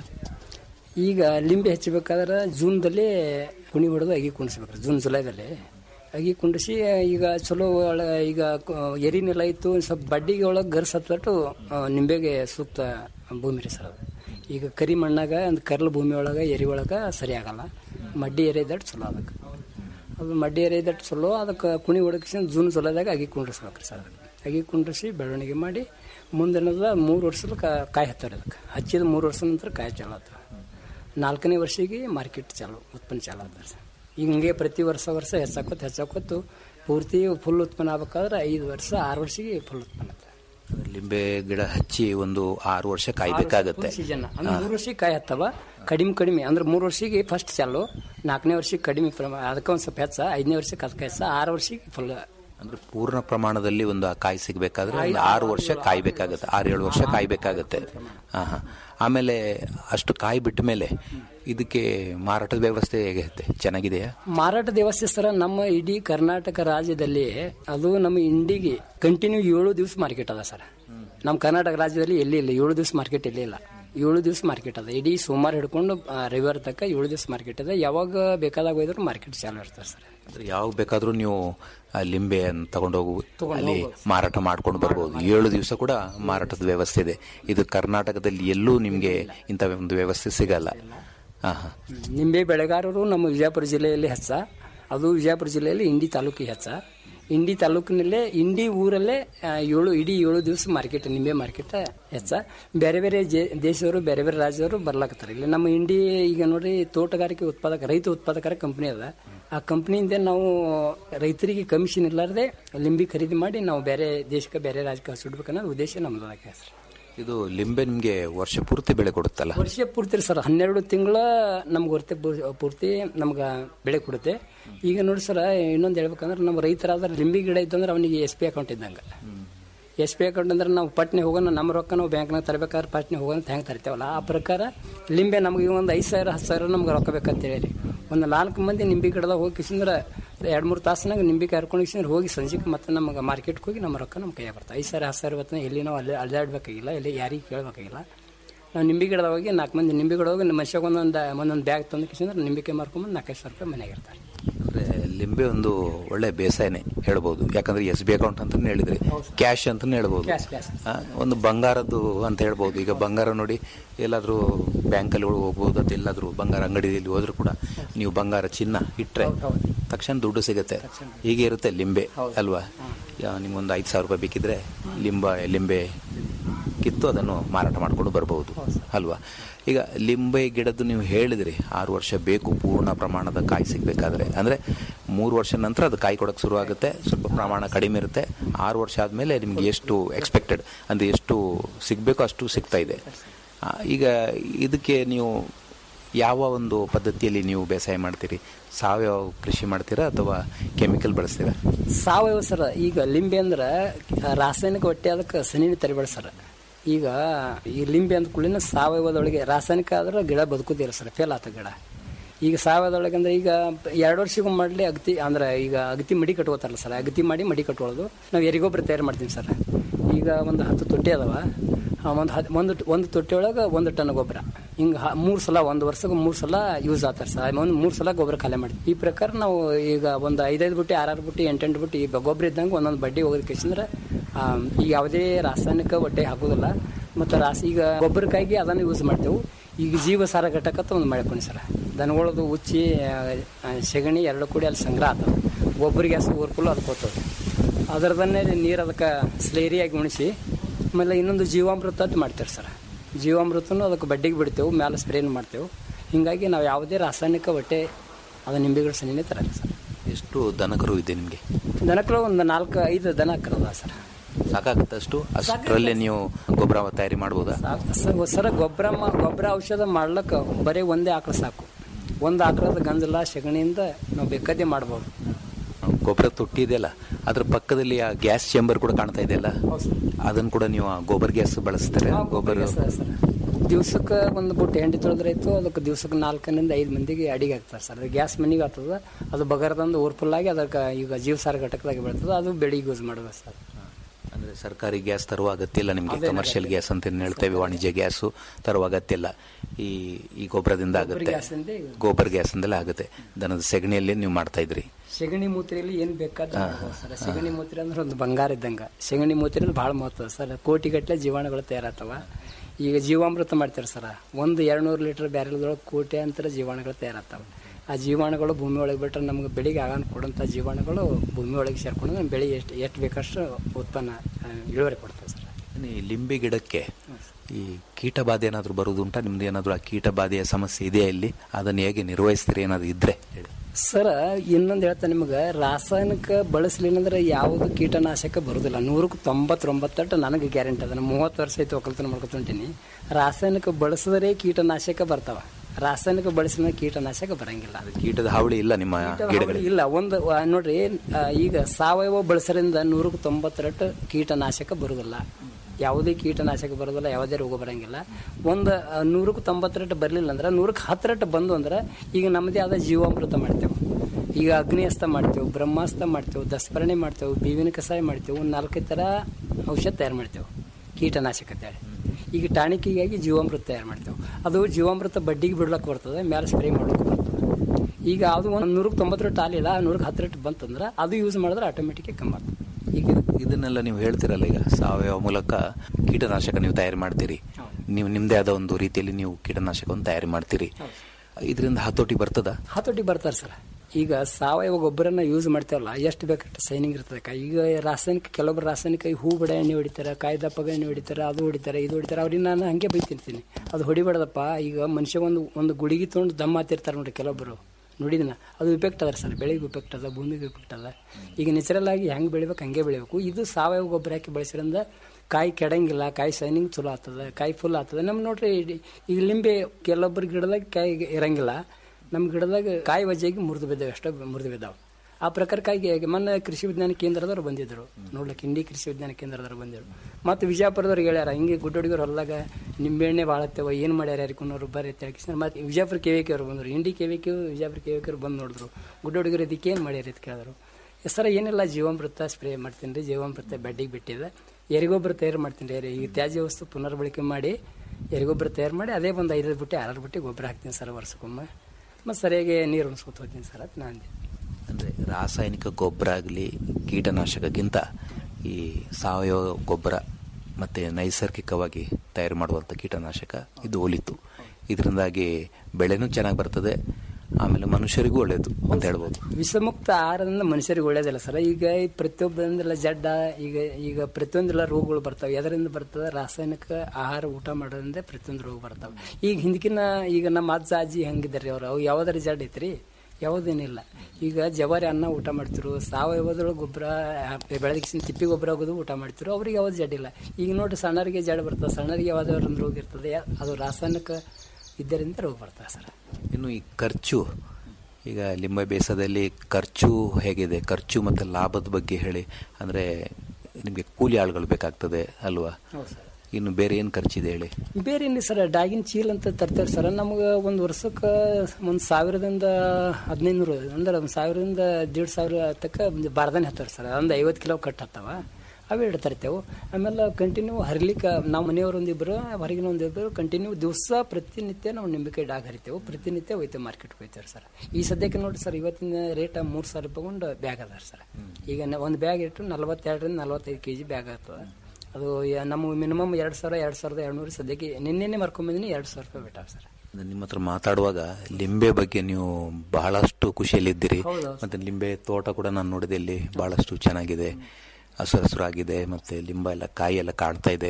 ಈಗ ಲಿಂಬೆ ಹಚ್ಚಬೇಕಾದ್ರೆ ಜೂನ್ದಲ್ಲಿ ಕುಣಿ ಹೊಡೆದು ಅಗಿ ಕುಣಿಸ್ಬೇಕು ಜೂನ್ ಜುಲೈದಲ್ಲಿ ಅಗಿ ಕುಂಡಿಸಿ ಈಗ ಚಲೋ ಒಳ ಈಗ ಕ- ಎರಿ ನೆಲ ಇತ್ತು ಸ್ವಲ್ಪ ಬಡ್ಡಿಗೆ ಒಳಗೆ ಗರ್ಸ್ ಹತ್ತಟ್ಟು ನಿಂಬೆಗೆ ಸೂಕ್ತ ಭೂಮಿ ರೀ ಸರ್ ಅದು ಈಗ ಕರಿ ಮಣ್ಣಾಗ ಒಂದು ಕರ್ಲ್ ಭೂಮಿ ಒಳಗೆ ಎರಿ ಒಳಗೆ ಸರಿ ಆಗಲ್ಲ ಮಡ್ಡಿ ಎರೆ ದಟ್ಟು ಚಲೋ ಅದಕ್ಕೆ ಅದು ಮಡ್ಡಿ ಎರೆ ದಟ್ಟು ಚಲೋ ಅದಕ್ಕೆ ಕುಣಿ ಹೊಡಕಿಸಿ ಜೂನ್ ಜುಲೈದಾಗ ಅಗಿ ಕುಂಡ್ರಿಸ್ಬೇಕು ರೀ ಸರ್ ಅದಕ್ಕೆ ಅಗಿ ಕುಂಡ್ರಿಸಿ ಬೆಳವಣಿಗೆ ಮಾಡಿ ಮುಂದಿನದ ಮೂರು ವರ್ಷದ ಕಾಯಿ ಹತ್ತಾರೆ ಅದಕ್ಕೆ ಹಚ್ಚಿದ ಮೂರು ವರ್ಷದ ನಂತರ ಕಾಯಿ ಚಾಲು ಆಗ್ತವೆ ನಾಲ್ಕನೇ ವರ್ಷಿಗೆ ಮಾರ್ಕೆಟ್ ಚಾಲು ಉತ್ಪನ್ನ ಚಾಲು ಆಗ್ತದೆ ಸರ್ ಈಗ ಹಿಂಗೆ ಪ್ರತಿ ವರ್ಷ ವರ್ಷ ಹೆಚ್ಚಾಕೋತ ಹೆಚ್ಚಾಕೋತು ಪೂರ್ತಿ ಫುಲ್ ಉತ್ಪನ್ನ ಆಗ್ಬೇಕಾದ್ರೆ ಐದು ವರ್ಷ ಆರು ವರ್ಷಿಗೆ ಫುಲ್ ಉತ್ಪನ್ನ ಆಗ್ತದೆ ಲಿಂಬೆ ಗಿಡ ಹಚ್ಚಿ ಒಂದು ಆರು ವರ್ಷ ಕಾಯ್ಬೇಕಾಗತ್ತೆ ಸೀಸನ್ ಅಂದ್ರೆ ಮೂರು ವರ್ಷಕ್ಕೆ ಕಾಯಿ ಹತ್ತವ ಕಡಿಮೆ ಕಡಿಮೆ ಅಂದ್ರೆ ಮೂರು ವರ್ಷಕ್ಕೆ ಫಸ್ಟ್ ಚಾಲು ನಾಲ್ಕನೇ ವರ್ಷಕ್ಕೆ ಕಡಿಮೆ ಪ್ರಮಾಣ ಅದಕ್ಕೆ ಒಂದು ಸ್ವಲ್ಪ ಹೆಚ್ಚ ಐದನೇ ವರ್ಷಕ್ಕೆ ಅದಕ್ಕೆ ಹೆಚ್ಚ ಆರು ವರ್ಷಕ್ಕೆ ಫುಲ್ ಅಂದ್ರೆ ಪೂರ್ಣ ಪ್ರಮಾಣದಲ್ಲಿ ಒಂದು ಆ ಕಾಯಿ ಸಿಗ್ಬೇಕಾದ್ರೆ ಒಂದು ಆರು ವರ್ಷ ಕಾಯ್ಬೇಕಾಗತ್ತೆ ಆರು ಏಳು ವರ್ಷ ಕಾಯ್ಬೇಕಾಗತ್ತೆ ಹಾ ಹಾ ಆಮೇಲೆ ಅಷ್ಟು ಕಾಯಿ ಬಿಟ್ಟ ಮೇಲೆ ಇದಕ್ಕೆ ಮಾರಾಟದ ವ್ಯವಸ್ಥೆ ಹೇಗೆ ಚೆನ್ನಾಗಿದೆಯಾ ಮಾರಾಟ ವ್ಯವಸ್ಥೆ ಸರ ನಮ್ಮ ಇಡೀ ಕರ್ನಾಟಕ ರಾಜ್ಯದಲ್ಲಿ ಅದು ನಮ್ಮ ಇಂಡಿಗೆ ಕಂಟಿನ್ಯೂ ಏಳು ದಿವಸ ಮಾರ್ಕೆಟ್ ಅದ ಸರ್ ನಮ್ಮ ಕರ್ನಾಟಕ ರಾಜ್ಯದಲ್ಲಿ ಎಲ್ಲಿ ಇಲ್ಲ ಏಳು ದಿವಸ ಮಾರ್ಕೆಟ್ ಎಲ್ಲಿ ಇಲ್ಲ ಏಳು ದಿವಸ ಮಾರ್ಕೆಟ್ ಅದ ಇಡೀ ಸೋಮವಾರ ಹಿಡ್ಕೊಂಡು ಆ, ರವಿವಾರ ತನಕ ಏಳು ದಿವಸ ಮಾರ್ಕೆಟ್ ಅದ ಯಾವಾಗ ಬೇಕಾದಾಗ ಹೋಯ್ದ್ರು ಮಾರ್ಕೆಟ್ ಚಾಲು ಇರ್ತದೆ ಸರ್ ಅಂದ್ರೆ ಯಾವಾಗ ಬೇಕಾದ್ರೂ ನೀವು ಆ ಲಿಂಬೆಯನ್ನು ತಗೊಂಡೋಗು ತಗೊಂಡ್ ಅಲ್ಲಿ ಹೋಗ್ಬೋದು. ಮಾರಾಟ ಮಾಡ್ಕೊಂಡು ಬರ್ಬೋದು ಏಳು ದಿವಸ ಕೂಡ ಮಾರಾಟದ ವ್ಯವಸ್ಥೆ ಇದೆ ಇದು ಕರ್ನಾಟಕದಲ್ಲಿ ಎಲ್ಲೂ ನಿಮಗೆ ಇಂಥ ಒಂದು ವ್ಯವಸ್ಥೆ ಸಿಗಲ್ಲ ಹಾ ಹಾ ನಿಂಬೆ ಬೆಳೆಗಾರರು ನಮ್ಮ ವಿಜಯಪುರ ಜಿಲ್ಲೆಯಲ್ಲಿ ಹೆಚ್ಚ ಅದು ವಿಜಯಪುರ ಜಿಲ್ಲೆಯಲ್ಲಿ ಇಂಡಿ ತಾಲೂಕಿಗೆ ಹೆಚ್ಚ ಇಂಡಿ ತಾಲೂಕಿನಲ್ಲೇ ಇಂಡಿ ಊರಲ್ಲೇ ಆ, ಏಳು ಇಡೀ ಏಳು ದಿವಸ ಮಾರ್ಕೆಟ್ ನಿಂಬೆ ಮಾರ್ಕೆಟ್ ಹೆಚ್ಚ ಬೇರೆ ಬೇರೆ ಜೆ- ದೇಶದವರು ಬೇರೆ ಬೇರೆ ರಾಜ್ಯದವರು ಬರ್ಲಾಕತ್ತಾರೆ ಇಲ್ಲಿ ನಮ್ಮ ಇಂಡಿ ಈಗ ನೋಡ್ರಿ ತೋಟಗಾರಿಕೆ ಉತ್ಪಾದಕ ರೈತ ಉತ್ಪಾದಕರ ಕಂಪನಿ ಅದ ಆ ಕಂಪ್ನಿಯಿಂದ ನಾವು ರೈತರಿಗೆ ಕಮಿಷನ್ ಇಲ್ಲಾರ್ದೆ ಲಿಂಬಿ ಖರೀದಿ ಮಾಡಿ ನಾವು ಬೇರೆ ದೇಶಕ್ಕೆ ಬೇರೆ ರಾಜ್ಯಕ್ಕೆ ಸುಡ್ಬೇಕನ್ನೋ ಉದ್ದೇಶ ನಮ್ದು ಅದಕ್ಕೆ ಹೆಸರು ಇದು ಲಿಂಬೆ ನಿಮ್ಗೆ ವರ್ಷ ಪೂರ್ತಿ ಬೆಳೆ ಕೊಡುತ್ತಲ್ಲ ವರ್ಷ ಪೂರ್ತಿ ಸರ್ ಹನ್ನೆರಡು ತಿಂಗಳ ನಮ್ಗೆ ಹೊರತೆ ಪೂರ್ತಿ ನಮ್ಗೆ ಬೆಳೆ ಕೊಡುತ್ತೆ ಈಗ ನೋಡಿ ಸರ್ ಇನ್ನೊಂದು ಹೇಳ್ಬೇಕಂದ್ರೆ ನಮ್ಮ ರೈತರಾದ್ರೆ ಲಿಂಬಿ ಗಿಡ ಇತ್ತಂದ್ರೆ ಅವನಿಗೆ ಎಸ್ ಪಿ ಅಕೌಂಟ್ ಇದ್ದಂಗೆ ಎಸ್ ಪಿ ಅಕೌಂಟ್ ಅಂದ್ರೆ ನಾವು ಪಟ್ನೆ ಹೋಗೋಣ ನಮ್ಮ ರೊಕ್ಕ ನಾವು ಬ್ಯಾಂಕ್ನಾಗ ತರಬೇಕಾದ್ರೆ ಪಟ್ನೆ ಹೋಗೋಣ ಅಂತ ಹೆಂಗೆ ತರ್ತೇವಲ್ಲ ಆ ಪ್ರಕಾರ ಲಿಂಬೆ ನಮಗೆ ಒಂದು ಐದು ಸಾವಿರ ಹತ್ತು ಸಾವಿರ ನಮ್ಗೆ ರೊಕ್ಕ ಬೇಕಂತ ಹೇಳಿ ಒಂದು ನಾಲ್ಕು ಮಂದಿ ನಿಂಬೆ ಗಿಡದಾಗ ಹೋಗಿ ಕಿಸಿಂದ್ರೆ ಎರಡು ಮೂರು ತಾಸಿನಾಗ ನಿಂಬೆ ಕರ್ಕೊಂಡು ಕಿಸಿಂದ್ರೆ ಹೋಗಿ ಸಂಜೆಗೆ ಮತ್ತೆ ನಮಗೆ ಮಾರ್ಕೆಟ್ಗೆ ಹೋಗಿ ನಮ್ಮ ರೊಕ್ಕ ನಮ್ಮ ಕೈಯಾಗ ಬರ್ತದೆ ಐದು ಸಾವಿರ ಹತ್ತು ಸಾವಿರ ಹೊತ್ತಿನ ಎಲ್ಲಿ ನಾವು ಅಲ್ಲಿ ಅಲ್ದಾಡ್ಬೇಕಾಗಿಲ್ಲ ಎಲ್ಲಿ ಯಾರಿಗೆ ಕೇಳಬೇಕಾಗಿಲ್ಲ ನಾವು ನಿಂಬೆ ಗಿಡದಾಗ ಹೋಗಿ ನಾಲ್ಕು ಮಂದಿ ನಿಂಬೆ ಗಿಡ ಹೋಗಿ ಮನುಷ್ಯಾಗ ಒಂದೊಂದು ಒಂದೊಂದು ಬ್ಯಾಗ್ ತಂದು ಕಿಸಿಂದ್ರೆ ನಿಂಬಿಕೆ ಮಾರ್ಕೊಂಬಂದು ನಾಲ್ಕೈದು ಸಾವಿರ ರೂಪಾಯಿ ಮನೆಗೆ ಇರ್ತಾರೆ ಅಂದ್ರೆ ಲಿಂಬೆ ಒಂದು ಒಳ್ಳೆ ಬೇಸಾಯನೇ ಹೇಳ್ಬೋದು ಯಾಕಂದ್ರೆ ಎಸ್ ಬಿ ಅಕೌಂಟ್ ಅಂತಾನೆ ಹೇಳಿದ್ರಿ ಕ್ಯಾಶ್ ಅಂತಾನೆ ಹೇಳ್ಬೋದು ಕ್ಯಾಶ್ ಕ್ಯಾಶ್ ಆ, ಒಂದು ಬಂಗಾರದ್ದು ಅಂತ ಹೇಳ್ಬೋದು ಈಗ ಬಂಗಾರ ನೋಡಿ ಎಲ್ಲಾದ್ರೂ ಬ್ಯಾಂಕಲ್ಲಿ ಹೋಗ್ಬೋದು ಅದು ಎಲ್ಲಾದ್ರೂ ಬಂಗಾರ ಅಂಗಡಿಯಲ್ಲಿ ಹೋದ್ರೂ ಕೂಡ ನೀವು ಬಂಗಾರ ಚಿನ್ನ ಇಟ್ರೆ ತಕ್ಷಣ ದುಡ್ಡು ಸಿಗುತ್ತೆ ಹೀಗೆ ಇರುತ್ತೆ ಲಿಂಬೆ ಅಲ್ವಾ ಯಾ- ನಿಮ್ಗೊಂದು ಐದು ಸಾವಿರ ರೂಪಾಯಿ ಬೇಕಿದ್ರೆ ಲಿಂಬ ಲಿಂಬೆ ಕಿತ್ತು ಅದನ್ನು ಮಾರಾಟ ಮಾಡಿಕೊಂಡು ಬರ್ಬೋದು ಅಲ್ವಾ ಈಗ ಲಿಂಬೆ ಗಿಡದ್ದು ನೀವು ಹೇಳಿದ್ರಿ ಆರು ವರ್ಷ ಬೇಕು ಪೂರ್ಣ ಪ್ರಮಾಣದ ಕಾಯಿ ಸಿಗಬೇಕಾದ್ರೆ ಅಂದರೆ ಮೂರು ವರ್ಷ ನಂತರ ಅದು ಕಾಯಿ ಕೊಡೋಕೆ ಶುರು ಆಗುತ್ತೆ ಸ್ವಲ್ಪ ಪ್ರಮಾಣ ಕಡಿಮೆ ಇರುತ್ತೆ ಆರು ವರ್ಷ ಆದಮೇಲೆ ನಿಮ್ಗೆ ಎಷ್ಟು ಎಕ್ಸ್ಪೆಕ್ಟೆಡ್ ಅಂದರೆ ಎಷ್ಟು ಸಿಗಬೇಕು ಅಷ್ಟು ಸಿಗ್ತಾ ಇದೆ ಆ, ಈಗ ಇದಕ್ಕೆ ನೀವು ಯಾವ ಒಂದು ಪದ್ಧತಿಯಲ್ಲಿ ನೀವು ಬೇಸಾಯ ಮಾಡ್ತೀರಿ ಸಾವಯವ ಕೃಷಿ ಮಾಡ್ತೀರಾ ಅಥವಾ ಕೆಮಿಕಲ್ ಬಳಸ್ತೀರಾ ಸಾವಯವ ಸರ ಈಗ ಲಿಂಬೆ ಅಂದ್ರೆ ರಾಸಾಯನಿಕ ಹೊಟ್ಟೆ ಅದಕ್ಕೆ ಸನಿನಿ ತರಿಬೇಡ ಸರ್ ಈಗ ಈ ಲಿಂಬೆ ಅಂದ ಕೂಡಲಿನ ಸಾವಯವದೊಳಗೆ ರಾಸಾಯನಿಕ ಆದ್ರೆ ಗಿಡ ಬದುಕುದಿಲ್ಲ ಸರ್ ಫೇಲ್ ಆತ ಗಿಡ ಈಗ ಸಾವಯವದೊಳಗೆ ಅಂದ್ರೆ ಈಗ ಎರಡು ವರ್ಷಕ್ಕೊಮ್ಮೆ ಮಾಡಲಿ ಅಗತಿ ಅಂದ್ರೆ ಈಗ ಅಗತಿ ಮಡಿ ಕಟ್ಕೋತಾರಲ್ಲ ಸರ್ ಅಗತಿ ಮಾಡಿ ಮಡಿ ಕಟ್ಕೊಳ್ಳೋದು ನಾವು ಎರಿಗೊಬ್ಬರ ತಯಾರು ಮಾಡ್ತೀವಿ ಸರ್ ಈಗ ಒಂದು ಹತ್ತು ತೊಟ್ಟಿ ಅದಾವ ಆ ಒಂದು ಹದ್ ಒಂದು ಒಂದು ತೊಟ್ಟಿ ಒಳಗೆ ಒಂದು ಟನ್ ಗೊಬ್ಬರ ಹಿಂಗೆ ಮೂರು ಸಲ ಒಂದು ವರ್ಷಕ್ಕೆ ಮೂರು ಸಲ ಯೂಸ್ ಆಗ್ತಾರೆ ಸರ್ ಒಂದು ಮೂರು ಸಲ ಗೊಬ್ಬರ ಖಾಲಿ ಮಾಡಿ ಈ ಪ್ರಕಾರ ನಾವು ಈಗ ಒಂದು ಐದೈದು ಬುಟ್ಟಿ ಆರಾರು ಬುಟ್ಟಿ ಎಂಟೆಂಟು ಬುಟ್ಟಿ ಈ ಗೊಬ್ಬರ ಇದ್ದಂಗೆ ಒಂದೊಂದು ಬಡ್ಡಿ ಹೋಗೋದಕ್ಕೆ ಈಗ ಯಾವುದೇ ರಾಸಾಯನಿಕ ಹೊಟ್ಟೆ ಹಾಕೋದಿಲ್ಲ ಮತ್ತು ರಾಸ ಈಗ ಗೊಬ್ಬರಕ್ಕಾಗಿ ಅದನ್ನು ಯೂಸ್ ಮಾಡ್ತೇವೆ ಈಗ ಜೀವ ಸಾರ ಘಟಕ ಅಂತ ಒಂದು ಮಾಡ್ಕೊಂಡು ಸರ್ ದನಗಳದು ಉಚ್ಚಿ ಆ, ಆ, ಸೆಗಣಿ ಎರಡು ಕೂಡಿ ಅಲ್ಲಿ ಸಂಗ್ರಹ ಆಗ್ತದೆ ಗೊಬ್ಬರ ಗ್ಯಾಸ್ ಊರ್ಕುಲು ಅದಕ್ಕೆ ಹೋಗ್ತದೆ ಅದರದನ್ನೇ ನೀರು ಅದಕ್ಕೆ ಸ್ಲೇರಿಯಾಗಿ ಉಣಿಸಿ ಆಮೇಲೆ ಇನ್ನೊಂದು ಜೀವಾಮೃತ ಅಂತ ಮಾಡ್ತಾರೆ ಸರ್ ಜೀವಾಮೃತನೂ ಅದಕ್ಕೆ ಬಡ್ಡಿಗೆ ಬಿಡ್ತೇವೆ ಮೇಲೆ ಸ್ಪ್ರೇನು ಮಾಡ್ತೇವೆ ಹಿಂಗಾಗಿ ನಾವು ಯಾವುದೇ ರಾಸಾಯನಿಕ ಹೊಟ್ಟೆ ಅದು ನಿಂಬೆಗಳು ಸನಿನೇ ತರಲ್ಲ ಸರ್ ಎಷ್ಟು ದನಕರು ಇದೆ ನಿಮಗೆ ದನಕರು ಒಂದು ನಾಲ್ಕು ಐದು ದನ ಕರದ ಸರ್ ಸಾಕಾಗುತ್ತೆ ಅಷ್ಟು ಅಷ್ಟರಲ್ಲೇ ನೀವು ಗೊಬ್ಬರ ತಯಾರಿ ಮಾಡ್ಬೋದಾ ಸ- ಸರ ಗೊಬ್ಬರ ಗೊಬ್ಬರ ಔಷಧ ಮಾಡ್ಲಿಕ್ಕೆ ಬರೀ ಒಂದೇ ಆಕಳ ಸಾಕು ಒಂದು ಆಕಳದ ಗಂಜಲ ಸೆಗಣಿಯಿಂದ ನಾವು ಬೇಕಾದೇ ಮಾಡ್ಬೋದು ಗೊಬ್ಬರ ತೊಟ್ಟಿ ಇದೆಯಲ್ಲ ಅದ್ರ ಪಕ್ಕದಲ್ಲಿ ಆ ಗ್ಯಾಸ್ ಚೇಂಬರ್ ಕೂಡ ಕಾಣ್ತಾ ಇದೆಯಲ್ಲ ಅದನ್ನು ಕೂಡ ನೀವು ಆ ಗೊಬ್ಬರ ಗ್ಯಾಸ್ ಬಳಸ್ತಾರೆ ಗೊಬ್ಬರ ದಿವ್ಸಕ್ಕೆ ಒಂದು ಬುಟ್ಟಿ ಹೆಂಡಿ ತೊಳೆದ್ರೆ ಆಯ್ತು ಅದಕ್ಕೆ ದಿವ್ಸಕ್ಕೆ ನಾಲ್ಕರಿಂದ ಐದು ಮಂದಿಗೆ ಅಡಿಗೆ ಹಾಕ್ತಾರೆ ಸರ್ ಅದು ಗ್ಯಾಸ್ ಮನೆಗೆ ಆಗ್ತದೆ ಅದು ಬಗರದಂದು ಊರ್ಫುಲ್ಲಾಗಿ ಅದಕ್ಕೆ ಈಗ ಜೀವಸಾರ ಘಟಕದಾಗ ಬೀಳ್ತದೆ ಅದು ಬೆಳಿಗ್ಗೆ ಯೂಸ್ ಮಾಡೋದು ಸರ್ ಅಂದ್ರೆ ಸರ್ಕಾರಿ ಗ್ಯಾಸ್ ತರುವ ಅಗತ್ಯ ಇಲ್ಲ ನಿಮಗೆ ಅದೇನು ಕಮರ್ಷಿಯಲ್ ಗ್ಯಾಸ್ ಅಂತ ಏನ್ ಹೇಳ್ತೇವೆ ವಾಣಿಜ್ಯ ಗ್ಯಾಸು ತರುವ ಅಗತ್ಯ ಇಲ್ಲ ಈ ಈ ಗೊಬ್ಬರದಿಂದ ಆಗುತ್ತೆ ಗ್ಯಾಸಿಂದ ಈಗ ಗೊಬ್ಬರ ಗ್ಯಾಸಿಂದಲೇ ಆಗುತ್ತೆ ದನದ ಸೆಗಣಿಯಲ್ಲಿ ನೀವು ಮಾಡ್ತಾ ಇದ್ರಿ ಸೆಗಣಿ ಮೂತ್ರಿಯಲ್ಲಿ ಏನು ಬೇಕಾದ್ರೆ ಮಾಡ್ಬೋದು ಸರ್ ಸೆಗಣಿ ಮೂತ್ರಿ ಅಂದ್ರೆ ಒಂದು ಬಂಗಾರ ಇದ್ದಂಗೆ ಸೆಗಣಿ ಮೂತ್ರಿಯಲ್ಲಿ ಭಾಳ ಮಹತ್ವ ಸರ್ ಕೋಟಿಗಟ್ಟಲೆ ಜೀವಾಣುಗಳು ತಯಾರಾಗ್ತವ ಈಗ ಜೀವಾಮೃತ ಮಾಡ್ತಾರೆ ಸರ್ ಒಂದು ಎರಡ್ನೂರು ಲೀಟರ್ ಬ್ಯಾರೆಲ್ದೊಳಗೆ ಕೋಟಿ ಅಂತರ ಜೀವಾಣುಗಳು ತಯಾರಾಗ್ತವೆ ಆ ಜೀವಾಣುಗಳು ಭೂಮಿ ಒಳಗೆ ಬಿಟ್ಟರೆ ನಮ್ಗೆ ಬೆಳೆಗೆ ಆಗಾನ ಕೊಡೋಂಥ ಜೀವಾಣುಗಳು ಭೂಮಿ ಒಳಗೆ ಸೇರ್ಕೊಂಡು ನಮ್ಮ ಬೆಳೆ ಎಷ್ಟು ಎಷ್ಟು ಬೇಕಷ್ಟು ಉತ್ಪನ್ನ ಆ, ಇಳುವರಿ ಕೊಡ್ತವೆ ಸರ್ ಈ ಲಿಂಬೆ ಗಿಡಕ್ಕೆ ಈ ಕೀಟ ಬಾಧೆ ಏನಾದರೂ ಬರುವುದುಂಟಾ ನಿಮ್ದು ಏನಾದರೂ ಆ ಕೀಟ ಬಾಧೆಯ ಸಮಸ್ಯೆ ಇದೆಯಾ ಇಲ್ಲಿ ಅದನ್ನು ಹೇಗೆ ನಿರ್ವಹಿಸ್ತೀರಿ ಏನಾದರೂ ಇದ್ರೆ ಹೇಳಿ ಸರ್ ಇನ್ನೊಂದು ಹೇಳ್ತಾ ನಿಮ್ಗೆ ರಾಸಾಯನಿಕ ಬಳಸಲಿಲ್ಲ ಅಂದ್ರೆ ಯಾವುದು ಕೀಟನಾಶಕ ಬರುದಿಲ್ಲ ನೂರಕ್ಕೆ ತೊಂಬತ್ತೊಂಬತ್ತಟ್ಟು ನನಗೆ ಗ್ಯಾರಂಟಿ ಅದ ನಾನು ಮೂವತ್ತು ವರ್ಷ ಆಯ್ತು ಒಕ್ಕಲ್ತನ ಮಾಡ್ಕೊತೊಂಟೀನಿ ರಾಸಾಯನಿಕ ಬಳಸಿದ್ರೆ ಕೀಟನಾಶಕ ಬರ್ತಾವ ರಾಸಾಯನಿಕ ಬಳಸಿದ ಕೀಟನಾಶಕ ಬರಂಗಿಲ್ಲ ಕೀಟದ ಹಾವಳಿ ಇಲ್ಲ ನಿಮ್ಮ ಗಿಡಗಳಿಗೆ ಇಲ್ಲ ಒಂದು ಆ, ನೋಡ್ರಿ ಆ, ಈಗ ಸಾವಯವ ಬಳಸರಿಂದ ನೂರಕ್ಕೆ ತೊಂಬತ್ತರಟ್ಟು ಕೀಟನಾಶಕ ಬರುದಿಲ್ಲ ಯಾವುದೇ ಕೀಟನಾಶಕ ಬರೋದಿಲ್ಲ ಯಾವುದೇ ರೋಗ ಬರಂಗಿಲ್ಲ ಒಂದು ಆ, ನೂರಕ್ಕೆ ತೊಂಬತ್ತರಟ್ಟು ಬರಲಿಲ್ಲ ಅಂದ್ರೆ ನೂರಕ್ಕೆ ಹತ್ತರಟ್ಟು ಬಂದು ಅಂದ್ರೆ ಈಗ ನಮ್ಮದೇ ಆದ ಜೀವಾಮೃತ ಮಾಡ್ತೇವೆ ಈಗ ಅಗ್ನಿಯಸ್ತ ಮಾಡ್ತೇವೆ ಬ್ರಹ್ಮಾಸ್ತ ಮಾಡ್ತೇವೆ ದಸ್ಪರಣೆ ಮಾಡ್ತೇವೆ ಬೇವಿನ ಕಷಾಯ ಮಾಡ್ತೇವೆ ಒಂದು ನಾಲ್ಕೈದು ಥರ ಔಷಧ ತಯಾರು ಮಾಡ್ತೇವೆ ಕೀಟನಾಶಕ ತಯಾರಿ ಈಗ ಟಾಣಿಕೆಗಾಗಿ ಜೀವಾಮೃತ ತಯಾರು ಮಾಡ್ತೇವೆ ಅದು ಜೀವಾಮೃತ ಬಡ್ಡಿಗೆ ಬಿಡ್ಲಕ್ಕೆ ಬರ್ತದೆ ಮೇಲೆ ಸ್ಪ್ರೇ ಮಾಡ್ಲಿಕ್ಕೆ ಬರ್ತದೆ ಈಗ ಅದು ಒಂದು ನೂರಕ್ಕೆ ತೊಂಬತ್ತರಟ್ಟು ಆಲಿಲ್ಲ ನೂರಕ್ಕೆ ಹತ್ತರಟ್ಟು ಬಂತಂದ್ರೆ ಅದು ಯೂಸ್ ಮಾಡಿದ್ರೆ ಆಟೋಮೆಟಿಕ್ ಕಮ್ಮಿ ಆಗ್ತದೆ ಈಗ ಇದನ್ನೆಲ್ಲ ನೀವು ಹೇಳ್ತಿರಲ್ಲ ಈಗ ಸಾವಯವ ಮೂಲಕ ಕೀಟನಾಶಕ ನೀವು ತಯಾರು ಮಾಡ್ತೀರಿ ನೀವು ನಿಮ್ಮದೇ ಆದ ಒಂದು ರೀತಿಯಲ್ಲಿ ನೀವು ಕೀಟನಾಶಕವನ್ನು ತಯಾರು ಮಾಡ್ತೀರಿ ಇದರಿಂದ ಹತೋಟಿ ಬರ್ತದ ಹತೋಟಿ ಬರ್ತಾರೆ ಸರ್ ಈಗ ಸಾವಯವ ಗೊಬ್ಬರನ ಯೂಸ್ ಮಾಡ್ತೇವಲ್ಲ ಎಷ್ಟು ಬೇಕಷ್ಟು ಸೈನಿಂಗ್ ಇರ್ತದೆ ಅಕ್ಕ. ಈಗ ರಾಸಾಯನಿಕ ಕೆಲವೊಬ್ರು ರಾಸಾಯನಿಕ ಈ ಹೂ ಬಡ ಎಣ್ಣೆ ಹೊಡಿತಾರೆ ಕಾಯಿ ದಪ್ಪಗ ಎಣ್ಣೆ ಹೊಡಿತಾರೆ ಅದು ಹೊಡಿತಾರೆ ಇದು ಹೊಡಿತಾರೆ ಅವ್ರಿಗೆ ನಾನು ಹಂಗೆ ಬೈತಿರ್ತೀನಿ ಅದು ಹೊಡಿಬೇಡದಪ್ಪ ಈಗ ಮನುಷ್ಯ ಒಂದು ಒಂದು ಗುಡಿಗೆ ತೊಗೊಂಡು ದಮ್ ಹಾತಿರ್ತಾರೆ ನೋಡಿ ಕೆಲವೊಬ್ಬರು ನೋಡಿದಿನ ಅದು ಇಫೆಕ್ಟ್ ಅದ ಸರ್ ಬೆಳೆಗೆ ಇಫೆಕ್ಟ್ ಅದ ಭೂಮಿಗೆ ಇಫೆಕ್ಟ್ ಅದ ಈಗ ನ್ಯಾಚುರಲ್ ಆಗಿ ಹೆಂಗೆ ಬೆಳಿಬೇಕು ಹಂಗೆ ಬೆಳಿಬೇಕು ಇದು ಸಾವಯವ ಗೊಬ್ಬರ ಹಾಕಿ ಬೆಳೆಸಿದ್ರಿಂದ ಕಾಯಿ ಕೆಡಂಗಿಲ್ಲ ಕಾಯಿ ಸೈನಿಂಗ್ ಚಲೋ ಆಗ್ತದೆ ಕಾಯಿ ಫುಲ್ ಆಗ್ತದೆ ನಮ್ಮ ನೋಡ್ರಿ ಇಡಿ- ಈಗ ಲಿಂಬೆ ಕೆಲವೊಬ್ಬರ ಗಿಡದಾಗ ಕಾಯಿ ಇರಂಗಿಲ್ಲ ನಮ್ಮ ಗಿಡದಾಗ ಕಾಯಿ ವಜೆಗೆ ಮುರಿದು ಬಿದ್ದಾವೆ ಎಷ್ಟೋ ಮುರಿದು ಬಿದ್ದಾವೆ ಆ ಪ್ರಕಾರ ಕಾಯಿಗೆ ಹೇಗೆ ಮೊನ್ನೆ ಕೃಷಿ ವಿಜ್ಞಾನ ಕೇಂದ್ರದವ್ರು ಬಂದಿದ್ದರು ನೋಡ್ಲಿಕ್ಕೆ ಇಂಡಿ ಕೃಷಿ ವಿಜ್ಞಾನ ಕೇಂದ್ರದವ್ರು ಬಂದಿದ್ರು ಮತ್ತು ವಿಜಯಪುರದವ್ರಿಗೆ ಹೇಳ್ಯಾರ ಹಿಂಗೆ ಗುಡ್ಡೊಡಿಗರು ಹೊಲ್ದಾಗ ನಿಂಬೆಹಣ್ಣೆ ಭಾಳ ಹತ್ತವ ಏನು ಮಾಡ್ಯಾರ ಯಾರಿಗೂ ಬರ್ರಿ ಅಂತ ಹೇಳಿ ಮತ್ತು ವಿಜಯಪುರ ಕೆವಿಕೆ ಅವ್ರು ಬಂದರು ಇಂಡಿ ಕೆವಿಕೆ ವಿಜಯಪುರ ಕೆವಿಕೆ ಅವ್ರು ಬಂದು ನೋಡಿದ್ರು ಗುಡ್ಡೊಡಿಗರು ಇದಕ್ಕೆ ಏನು ಮಾಡ್ಯಾರ ಅಂತ ಕೇಳಿದ್ರು ಸರ ಏನಿಲ್ಲ ಜೀವಾಮೃತ ಸ್ಪ್ರೇ ಮಾಡ್ತೀನಿ ರೀ ಜೀವಾಮೃತ ಬೆಡ್ಡಿಗೆ ಬಿಟ್ಟಿದೆ ಎರಿಗೊಬ್ಬರ ತಯಾರು ಮಾಡ್ತೀನಿ ರೀ ಈಗ ತ್ಯಾಜ್ಯ ವಸ್ತು ಪುನರ್ಬಳಕೆ ಮಾಡಿ ಎರಿಗೊಬ್ಬರ ತಯಾರು ಮಾಡಿ ಅದೇ ಒಂದು ಐದು ಬಿಟ್ಟು ಆರು ಬಿಟ್ಟು ಗೊಬ್ಬರ ಹಾಕ್ತೀನಿ ಸರ್ ವರ್ಷಕ್ಕೊಮ್ಮೆ ಮತ್ತು ಸರಿಯಾಗಿ ನೀರು ಉಣಿಸ್ಕೊತ ಹೋಗ್ತೀನಿ ಸರ್ ಅಂತ ನಾನು ಅಂದರೆ ರಾಸಾಯನಿಕ ಗೊಬ್ಬರ ಆಗಲಿ ಕೀಟನಾಶಕಕ್ಕಿಂತ ಈ ಸಾವಯವ ಗೊಬ್ಬರ ಮತ್ತು ನೈಸರ್ಗಿಕವಾಗಿ ತಯಾರು ಮಾಡುವಂಥ ಕೀಟನಾಶಕ ಇದು ಒಲಿತು ಇದರಿಂದಾಗಿ ಬೆಳೆನೂ ಚೆನ್ನಾಗಿ ಬರ್ತದೆ ಆಮೇಲೆ ಮನುಷ್ಯರಿಗೂ ಒಳ್ಳೆಯದು ಅಂತ ಹೇಳ್ಬೋದು ವಿಷಮುಕ್ತ ಆಹಾರದಿಂದ ಮನುಷ್ಯರಿಗೆ ಒಳ್ಳೇದಿಲ್ಲ ಸರ್ ಈಗ ಈ ಪ್ರತಿಯೊಬ್ಬರಿಂದೆಲ್ಲ ಜಡ್ಡ ಈಗ ಈಗ ಪ್ರತಿಯೊಂದೆಲ್ಲ ರೋಗಗಳು ಬರ್ತಾವೆ ಎದರಿಂದ ಬರ್ತದೆ ರಾಸಾಯನಿಕ ಆಹಾರ ಊಟ ಮಾಡೋದ್ರಿಂದ ಪ್ರತಿಯೊಂದು ರೋಗ ಬರ್ತಾವೆ ಈಗ ಹಿಂದಕಿನ ಈಗ ನಮ್ಮ ಅಜ್ಜ ಅಜ್ಜಿ ಹೆಂಗಿದ್ದಾರೆ ಅವ್ರು ಅವು ಯಾವ್ದಾರ ಜಡ್ ಐತ್ರಿ ಯಾವುದೇನಿಲ್ಲ ಈಗ ಜವಾರಿ ಅನ್ನ ಊಟ ಮಾಡ್ತಿರು ಸಾವಯವದೊಳಗೆ ಗೊಬ್ಬರ ಬೆಳೆದಕ್ಕಿಂತ ತಿಪ್ಪಿ ಗೊಬ್ಬರ ಆಗೋದು ಊಟ ಮಾಡ್ತಿರು ಅವ್ರಿಗೆ ಯಾವ್ದು ಜಡ್ಡಿಲ್ಲ ಈಗ ನೋಡ್ರಿ ಸಣ್ಣರಿಗೆ ಜಡ್ ಬರ್ತದೆ ಸಣ್ಣರಿಗೆ ಯಾವ್ದಾದ್ರು ಒಂದು ರೋಗ ಇರ್ತದೆ ಯಾ- ಅದು ರಾಸಾಯನಿಕ ಇದರಿಂದ ರೋಗ ಬರ್ತದೆ ಸರ್ ಇನ್ನು ಈ ಖರ್ಚು ಈಗ ಲಿಂಬೆ ಬೇಸದಲ್ಲಿ ಖರ್ಚು ಹೇಗಿದೆ ಖರ್ಚು ಮತ್ತು ಲಾಭದ ಬಗ್ಗೆ ಹೇಳಿ ಅಂದರೆ ನಿಮಗೆ ಕೂಲಿ ಆಳುಗಳು ಬೇಕಾಗ್ತದೆ ಅಲ್ವಾ ಹೌದು ಸರ್ ಇನ್ನು ಬೇರೆ ಏನು ಖರ್ಚಿದೆ ಹೇಳಿ ಬೇರೆ ಏನಿಲ್ಲ ಸರ್ ಡಾಗಿನ ಚೀಲ ಅಂತ ತರ್ತೇವೆ ಸರ್ ನಮ್ಗೆ ಒಂದು ವರ್ಷಕ್ಕೆ ಒಂದು ಸಾವಿರದಿಂದ ಹದಿನೈದು ನೂರು ಅಂದ್ರೆ ಒಂದು ಸಾವಿರದಿಂದ ದೇಡ್ ಸಾವಿರ ತಕ್ಕ ಬಾರ್ದಾನೆ ಹತ್ತಾರ ಸರ್ ಒಂದು ಐವತ್ತು ಕಿಲೋ ಕಟ್ ಹತ್ತಾವ ಅವೇ ಇಡ್ ತರ್ತೇವೆ ಆಮೇಲೆ ಕಂಟಿನ್ಯೂ ಹರಿಲಿಕ್ಕೆ ನಾವು ಮನೆಯವರು ಒಂದಿಬ್ಬರು ಹೊರಗಿನ ಒಂದಿಬ್ಬರು ಕಂಟಿನ್ಯೂ ದಿವಸ ಪ್ರತಿನಿತ್ಯ ನಾವು ನಿಂಬೆಕಾಯಿ ಡಾಗ್ ಹರಿತೇವೆ ಪ್ರತಿನಿತ್ಯ ಹೋಯ್ತೇವೆ ಮಾರ್ಕೆಟ್ಗೆ ಹೋಯ್ತೇವೆ ಸರ್ ಈ ಸದ್ಯಕ್ಕೆ ನೋಡಿ ಸರ್ ಇವತ್ತಿನ ರೇಟ್ ಮೂರು ಸಾವಿರ ರೂಪಾಯಿ ಬ್ಯಾಗ್ ಅದ ಸರ್ ಈಗ ಒಂದು ಬ್ಯಾಗ್ ಇಟ್ಟು ನಲವತ್ತೆರಡರಿಂದ ನಲವತ್ತೈದು ಕೆ ಜಿ ಬ್ಯಾಗ್ ಆಗ್ತದೆ ಅದು ಯ- ನಮಗೆ ಮಿನಿಮಮ್ ಎರಡು ಸಾವಿರ ಎರಡು ಸಾವಿರದ ಎರಡುನೂರು ಸದ್ಯಕ್ಕೆ ನಿನ್ನೆನೆ ಮರ್ಕೊಂಬಂದಿನಿ ಎರಡು ಸಾವಿರ ರೂಪಾಯಿ ಬಿಟ್ಟಾವ ಸರ್ ಅಂದ್ರೆ ನಿಮ್ಮ ಹತ್ರ ಮಾತಾಡುವಾಗ ಲಿಂಬೆ ಬಗ್ಗೆ ನೀವು ಬಹಳಷ್ಟು ಖುಷಿಯಲ್ಲಿದ್ದೀರಿ ಹೌದೌದು. ಮತ್ತೆ ಲಿಂಬೆ ತೋಟ ಕೂಡ ನಾನು ನೋಡಿದೆ ಇಲ್ಲಿ ಬಹಳಷ್ಟು ಚೆನ್ನಾಗಿದೆ ಹಸಿರು ಹಸಿರಾಗಿದೆ ಮತ್ತೆ ಲಿಂಬ ಎಲ್ಲ ಕಾಯಿ ಎಲ್ಲ ಕಾಣ್ತಾ ಇದೆ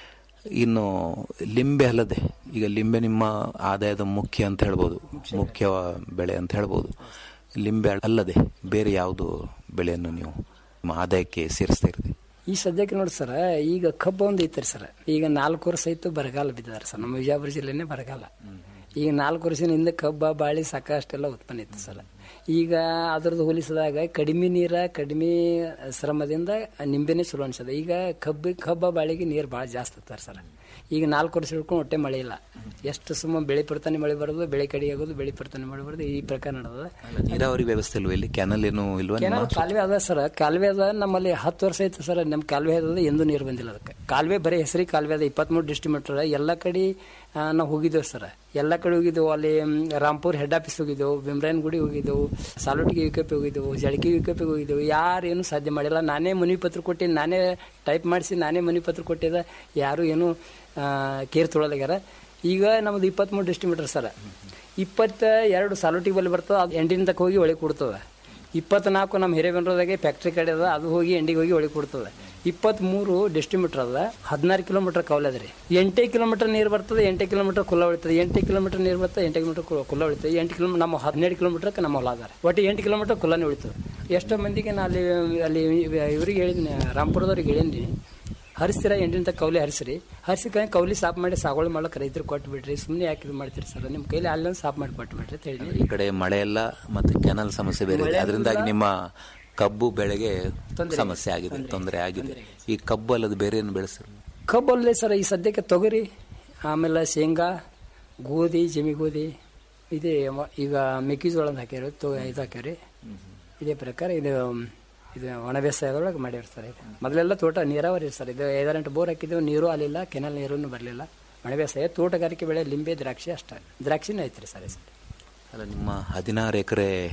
ಇನ್ನು ಲಿಂಬೆ ಅಲ್ಲದೆ ಈಗ ಲಿಂಬೆ ನಿಮ್ಮ ಆದಾಯದ ಮುಖ್ಯ ಅಂತ ಹೇಳ್ಬೋದು ಮುಖ್ಯ ಬೆಳೆ ಅಂತ ಹೇಳ್ಬೋದು ಲಿಂಬೆ ಅಲ್ಲದೆ ಬೇರೆ ಯಾವುದು ಬೆಳೆಯನ್ನು ನೀವು ನಿಮ್ಮ ಆದಾಯಕ್ಕೆ ಸೇರಿಸ್ತಾ ಇರ್ತೀರಿ ಈ ಸದ್ಯಕ್ಕೆ ನೋಡಿ ಸರ್ ಈಗ ಕಬ್ಬು ಒಂದು ಐತ್ರಿ ಸರ್ ಈಗ ನಾಲ್ಕು ವರ್ಷ ಆಯ್ತು ಬರಗಾಲ ಬಿದ್ದಿದ್ದಾರೆ ಸರ್ ನಮ್ಮ ವಿಜಯಪುರ ಜಿಲ್ಲೆನೇ ಬರಗಾಲ ಈಗ ನಾಲ್ಕು ವರ್ಷದ ಹಿಂದೆ ಕಬ್ಬ ಬಾಳಿ ಸಾಕಷ್ಟೆಲ್ಲ ಉತ್ಪನ್ನ ಇತ್ತು ಸರ್ ಈಗ ಅದ್ರದ್ದು ಹೋಲಿಸಿದಾಗ ಕಡಿಮೆ ನೀರ ಕಡಿಮೆ ಶ್ರಮದಿಂದ ನಿಂಬೆನೇ ಚಲೋ ಅನ್ಸದ ಈಗ ಕಬ್ಬಿ ಕಬ್ಬ ಬಾಳಿಗೆ ನೀರು ಭಾಳ ಜಾಸ್ತಿ ಇರ್ತಾರೆ ಸರ್ ಈಗ ನಾಲ್ಕು ವರ್ಷ ಹಿಡ್ಕೊಂಡು ಹೊಟ್ಟೆ ಮಳೆ ಇಲ್ಲ ಎಷ್ಟು ಸುಮ್ಮ ಬೆಳೆ ಪಡ್ತಾನೆ ಮಳೆ ಬರೋದು ಬೆಳೆ ಕಡಿ ಆಗೋದು ಬೆಳೆ ಪಡ್ತಾನೆ ಮಳೆ ಬರೋದು ಈ ಪ್ರಕಾರ ನಡೆದ ನೀರಾವರಿ ವ್ಯವಸ್ಥೆ ಇಲ್ವಾ ಇಲ್ಲಿ ಕ್ಯಾನಲ್ ಏನು ಇಲ್ವಾ ನಿಮ್ಮ ಕೆನಾಲ್ ಕಾಲುವೆ ಅದ ಸರ್ ಕಾಲುವೆ ಅದ ನಮ್ಮಲ್ಲಿ ಹತ್ತು ವರ್ಷ ಆಯ್ತು ಸರ್ ನಮ್ಮ ಕಾಲುವೆ ಅದ ಎಂದೂ ನೀರು ಬಂದಿಲ್ಲ ಅದಕ್ಕೆ ಕಾಲುವೆ ಬರೀ ಹೆಸರಿಗೆ ಕಾಲುವೆ ಅದ ಇಪ್ಪತ್ಮೂರು ಡಿಸ್ಟ್ರಿಬ್ಯೂಟರ್ ಎಲ್ಲ ಕಡೆ ಆ, ನಾವು ಹೋಗಿದ್ದೇವೆ ಸರ್ ಎಲ್ಲ ಕಡೆ ಹೋಗಿದ್ದೆವು ಅಲ್ಲಿ ಮ್, ರಾಂಪುರ್ ಹೆಡ್ ಆಫೀಸ್ ಹೋಗಿದ್ದೆವು ಭೀಮರಾಯನ ಗುಡಿ ಹೋಗಿದ್ದೆವು ಸಾಲೋಟಿಗೆ ವಿಕೆಪಿ ಹೋಗಿದ್ದೆವು ಜಳಕಿ ವಿಕೆಪಿಗೆ ಹೋಗಿದ್ದೆವು ಯಾರೇನು ಸಾಧ್ಯ ಮಾಡಿಲ್ಲ ನಾನೇ ಮನವಿ ಪತ್ರ ಕೊಟ್ಟಿದ್ದು ನಾನೇ ಟೈಪ್ ಮಾಡಿಸಿ ನಾನೇ ಮನವಿ ಪತ್ರ ಕೊಟ್ಟಿದ್ದೆ ಯಾರು ಏನು ಆ, ಕೇರ್ ತೊಗೊಳಲಾಗ್ಯಾರ ಈಗ ನಮ್ಮದು ಇಪ್ಪತ್ಮೂರು ಡಿಸ್ಟ್ರಿಬ್ಯೂಟರ್ ಸರ್ ಇಪ್ಪತ್ತ ಎರಡು ಸಾಲೋಟಿಗೆ ಬಲ್ಲಿ ಬರ್ತದೆ ಅದು ಎಂಟಿನ ತಕ್ಕ ಹೋಗಿ ಒಳಗೆ ಕೊಡ್ತದೆ ಇಪ್ಪತ್ನಾಲ್ಕು ನಮ್ಮ ಹಿರೇಬೆನ್ನೂರದಾಗೆ ಫ್ಯಾಕ್ಟ್ರಿ ಕಡೆ ಅದ ಅದು ಹೋಗಿ ಎಂಡಿಗೆ ಹೋಗಿ ಒಳಗೆ ಕೊಡ್ತದೆ ಇಪ್ಪತ್ತ್ಮೂರು ಡಿಸ್ಟ್ರಿಬ್ಯೂಟರ್ ಅದ ಹದಿನಾರು ಕಿಲೋಮೀಟರ್ ಕವಲ ಅದ ರೀ ಎಂಟೇ ಕಿಲೋಮೀಟರ್ ನೀರು ಬರ್ತದೆ ಎಂಟೇ ಕಿಲೋಮೀಟರ್ ಕುಲ್ಲ ಉಳಿತದೆ ಎಂಟು ಕಿಲೋಮೀಟರ್ ನೀರು ಬರ್ತದೆ ಎಂಟು ಕಿಲೋಮೀಟರ್ ಕುಲ್ಲ ಉಳಿತದೆ ಎಂಟು ಕಿಲೋಮೀಟರ್ ನಮ್ಮ ಹದಿನೇಳು ಕಿಲೋಮೀಟರ್ಗೆ ನಮ್ಮ ಹೊಲ ಅದಾರೆ ಒಟ್ಟು ಎಂಟು ಕಿಲೋಮೀಟರ್ ಕುಲ್ಲನೇ ಉಳಿತದೆ ಎಷ್ಟೋ ಮಂದಿಗೆ ನಾ ಅಲ್ಲಿ ಅಲ್ಲಿ ಇವ್ರಿಗೆ ಹೇಳಿದ್ದೀನಿ ರಾಂಪುರದವ್ರಿಗೆ ಹೇಳಿನಿ ಹರಿಸ್ತೀರ ಎಂಟಿನ ತಕ್ಕ ಕೌಲಿ ಹರಿಸ್ರಿ ಹರಿಸಿ ಕೌಲಿ ಸಾಫ್ ಮಾಡಿ ಸಾಗುವಳಿ ಮಾಡಕ್ಕೆ ರೈತರು ಕೊಟ್ಟು ಬಿಡ್ರಿ ಸುಮ್ಮನೆ ಯಾಕೆ ಇದು ಮಾಡ್ತೀರಿ ಸರ್ ನಿಮ್ಮ ಕೈಲಿ ಅಲ್ಲೊಂದು ಸಾಫ್ ಮಾಡಿ ಕೊಟ್ಟು ಬಿಡ್ರಿ ಅಂತ ಹೇಳಿ ಈ ಕಡೆ ಮಳೆ ಇಲ್ಲ ಮತ್ತೆ ಕೆನಲ್ ಸಮಸ್ಯೆ ಬೇರೆ ಇದೆ ಮಳೆ ಅದರಿಂದಾಗಿ ಇಲ್ಲ. ನಿಮ್ಮ ಕಬ್ಬು ಬೆಳೆಗೆ ತೊಂದ್ರೆ ಸಮಸ್ಯೆ ಆಗಿದೆ ತೊಂದರೆ ಆಗಿದೆ ಈ ಕಬ್ಬು ಅಲ್ಲದೆ ಬೇರೆ ಏನು ಬೆಳೆಸ್ತಾರೆ ಕಬ್ಬಲ್ಲಿ ಸರ್ ಈ ಸದ್ಯಕ್ಕೆ ತೊಗರಿ ಆಮೇಲೆ ಶೇಂಗಾ ಗೋಧಿ ಜಮಿ ಗೋಧಿ ಇದೆ ಮ- ಈಗ ಮೆಕ್ಕೆಜೋಳ ಅಂತ ಹಾಕ್ಯಾರ ತೊ ಇದು ಹಾಕ್ಯಾರಿ ಇದೇ ಪ್ರಕಾರ ಇದು ಇದು ಒಣ ಬೇಸಾಯದೊಳಗೆ ಮಾಡ್ಯಾರ ಸರ್ ಇದು ಮೊದಲೆಲ್ಲ ತೋಟ ನೀರಾವರಿ ಸರ್ ಇದು ಐದಾರೆಂಟು ಬೋರ್ ಹಾಕಿದ್ದೆವು ನೀರು ಅಲ್ಲಿಲ್ಲ ಕೆನಲ್ ನೀರೂ ಬರಲಿಲ್ಲ ಒಣ ಬೇಸಾಯ ತೋಟಗಾರಿಕೆ ಬೆಳೆ ಲಿಂಬೆ ದ್ರಾಕ್ಷಿ ಅಷ್ಟೇ ದ್ರಾಕ್ಷಿನೇ ಐತ್ರಿ ಸರ್ ಈ ಸರಿ ಅಲ್ಲ ನಿಮ್ಮ ಹದಿನಾರು ಎಕರೆ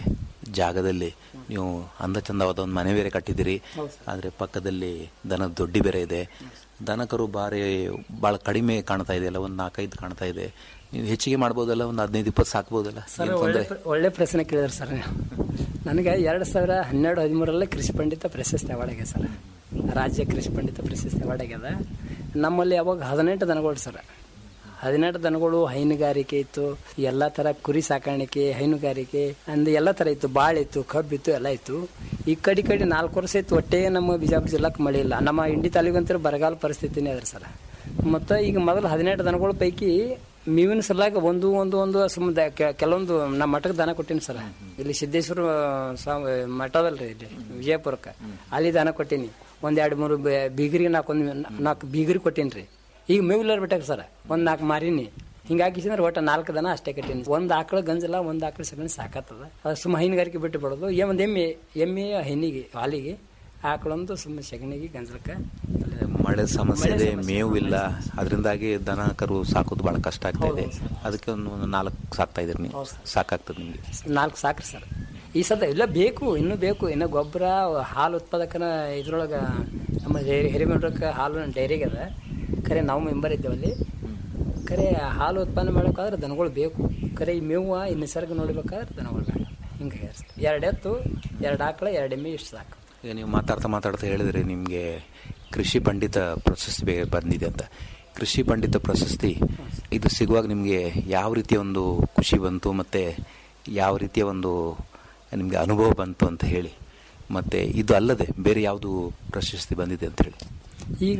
ಜಾಗದಲ್ಲಿ ನೀವು ಅಂದ ಚಂದವಾದ ಒಂದು ಮನೆ ಬೇರೆ ಕಟ್ಟಿದ್ದೀರಿ ಆದರೆ ಪಕ್ಕದಲ್ಲಿ ದನದ ದೊಡ್ಡಿ ಬೇರೆ ಇದೆ ದನಕರು ಬಾರಿ ಭಾಳ ಕಡಿಮೆ ಕಾಣ್ತಾ ಇದೆಯಲ್ಲ ಒಂದು ನಾಲ್ಕೈದು ಕಾಣ್ತಾ ಇದೆ ನೀವು ಹೆಚ್ಚಿಗೆ ಮಾಡ್ಬೋದಲ್ಲ ಒಂದು ಹದಿನೈದು ಇಪ್ಪತ್ತು ಸಾಕ್ಬೋದಲ್ಲ ಸರ್ ಏನ್ ಒಳ್ಳೆ ತೊಂದ್ರೆ ಪ್ರ- ಒಳ್ಳೆ ಪ್ರಶ್ನೆ ಕೇಳಿದ್ರಿ ಸರ್ ನೀವು ನನಗೆ ಎರಡು ಸಾವಿರ ಹನ್ನೆರಡು ಹದಿಮೂರಲ್ಲೇ ಕೃಷಿ ಪಂಡಿತ ಪ್ರಶಸ್ತಿ ಅವಾರ್ಡ್ ಆಗ್ಯದ ಸರ್ ರಾಜ್ಯ ಕೃಷಿ ಪಂಡಿತ ಪ್ರಶಸ್ತಿ ಅವಾರ್ಡ್ ಆಗ್ಯದ ನಮ್ಮಲ್ಲಿ ಅವಾಗ ಹದಿನೆಂಟು ದನಗಳು ಸರ್ ಹದಿನೆಂಟು ದನಗಳು ಹೈನುಗಾರಿಕೆ ಇತ್ತು ಎಲ್ಲ ಥರ ಕುರಿ ಸಾಕಾಣಿಕೆ ಹೈನುಗಾರಿಕೆ ಅಂದ್ ಎಲ್ಲ ಥರ ಇತ್ತು ಬಾಳೆ ಇತ್ತು ಕಬ್ಬು ಇತ್ತು ಎಲ್ಲ ಇತ್ತು ಈ ಕಡೆ ಈ ಕಡೆ ನಾಲ್ಕು ವರ್ಷ ಇತ್ತು ಒಟ್ಟೆ ನಮ್ಮ ಬಿಜಾಪುರ ಜಿಲ್ಲಾಕ್ಕೆ ಮಳೆ ಇಲ್ಲ ನಮ್ಮ ಇಂಡಿ ತಾಲೂಕಂತರ ಬರಗಾಲ ಪರಿಸ್ಥಿತಿನೇ ಅದ್ರ ಸರ್ ಮತ್ತು ಈಗ ಮೊದಲು ಹದಿನೆಂಟು ದನಗಳ ಪೈಕಿ ಮೇವಿನ ಸಲಾಗ ಒಂದು ಒಂದು ಒಂದು ಸುಮ್ಮನೆ ಕೆಲವೊಂದು ನಮ್ಮ ಮಠಕ್ಕೆ ದನ ಕೊಟ್ಟೀನಿ ಸರ್ ಇಲ್ಲಿ ಸಿದ್ದೇಶ್ವರ ಸ್ವಾಮಿ ಮಠದಲ್ರಿ ಇಲ್ಲಿ ವಿಜಯಪುರಕ್ಕೆ ಅಲ್ಲಿ ದನ ಕೊಟ್ಟೀನಿ ಒಂದ್ ಎರಡು ಮೂರು ಬೆ- ಬೀಗರಿಗೆ ನಾಲ್ಕೊಂದು ನಾಲ್ಕು ಬೀಗರಿಗೆ ಕೊಟ್ಟೀನಿ ರೀ ಈಗ ಮೇವಿಲ್ಲರ್ ಬಿಟ್ಟಾಗ ಸರ್ ಒಂದ್ ನಾಲ್ಕು ಮಾರಿನಿ ಹಿಂಗಾಗಿ ಅಂದ್ರೆ ಒಟ್ಟು ನಾಲ್ಕು ದನ ಅಷ್ಟೇ ಕಟ್ಟೀನಿ ಒಂದ್ ಆಕಳ ಗಂಜಲ ಒಂದ್ ಆಕಳ ಸಗಣಿ ಸಾಕತ್ತದ ಅದು ಸುಮ್ಮ ಹೈನುಗಾರಿಕೆ ಬಿಟ್ಟು ಬಿಡೋದು ಏ ಒಂದು ಎಮ್ಮೆ ಎಮ್ಮೆ ಹೆಣ್ಣಿಗೆ ಹಾಲಿಗೆ ಆಕಳೊಂದು ಸುಮ್ಮನೆ ಸಗಣಿಗೆ ಗಂಜಲಕ್ಕೆ ಮಳೆ ಸಮಸ್ಯೆ ಇದೆ ಮೇವು ಇಲ್ಲ ಅದರಿಂದಾಗಿ ದನ ಕರು ಸಾಕೋದು ಬಹಳ ಕಷ್ಟ ಆಗ್ತಾ ಇದೆ ಅದಕ್ಕೆ ಒಂದು ಒಂದು ನಾಲ್ಕು ಸಾಕ್ತಾ ಇದ್ದೀರಿ ನೀವು ಸಾಕಾಗ್ತದೆ ನಿಮಗೆ ನಾಲ್ಕು ಸಾಕ್ರಿ ಸರ್ ಈ ಸದ ಇಲ್ಲ ಬೇಕು ಇನ್ನೂ ಬೇಕು ಇನ್ನು ಗೊಬ್ಬರ ಹಾಲು ಉತ್ಪಾದಕನ ಇದ್ರೊಳಗೆ ನಮ್ಮ ಹಿರಿಮೆಂಡ್ರಕ್ಕೆ ಹಾಲು ಡೈರಿಗೆ ಅದ ಖರೆ ನಾವು ಮೆಂಬರ್ ಇದ್ದೇವಲ್ಲಿ ಖರೆ ಹಾಲು ಉತ್ಪನ್ನ ಮಾಡೋಕ್ಕಾದ್ರೆ ದನಗಳು ಬೇಕು ಖರೆ ಈ ಮೇವು ಈ ನಿಸರ್ಗ ನೋಡ್ಬೇಕಾದ್ರೆ ದನಗಳು ಬೇಡ ಹಿಂಗೆ ಹೇಳಿ ಸರ್ ಎರಡು ಎತ್ತು ಎರಡು ಆಕಳ ಎರಡು ಎಮ್ಮೆ ಇಷ್ಟು ಸಾಕು ಈಗ ನೀವು ಮಾತಾಡ್ತಾ ಮಾತಾಡ್ತಾ ಹೇಳಿದ್ರಿ ನಿಮಗೆ ಕೃಷಿ ಪಂಡಿತ ಪ್ರಶಸ್ತಿ ಬೇ- ಬಂದಿದೆ ಅಂತ ಕೃಷಿ ಪಂಡಿತ ಪ್ರಶಸ್ತಿ ಇದು ಸಿಗುವಾಗ ನಿಮಗೆ ಯಾವ ರೀತಿಯ ಒಂದು ಖುಷಿ ಬಂತು ಮತ್ತು ಯಾವ ರೀತಿಯ ಒಂದು ನಿಮಗೆ ಅನುಭವ ಬಂತು ಅಂತ ಹೇಳಿ ಮತ್ತು ಇದು ಅಲ್ಲದೆ ಬೇರೆ ಯಾವುದು ಪ್ರಶಸ್ತಿ ಬಂದಿದೆ ಅಂತ ಹೇಳಿ ಈಗ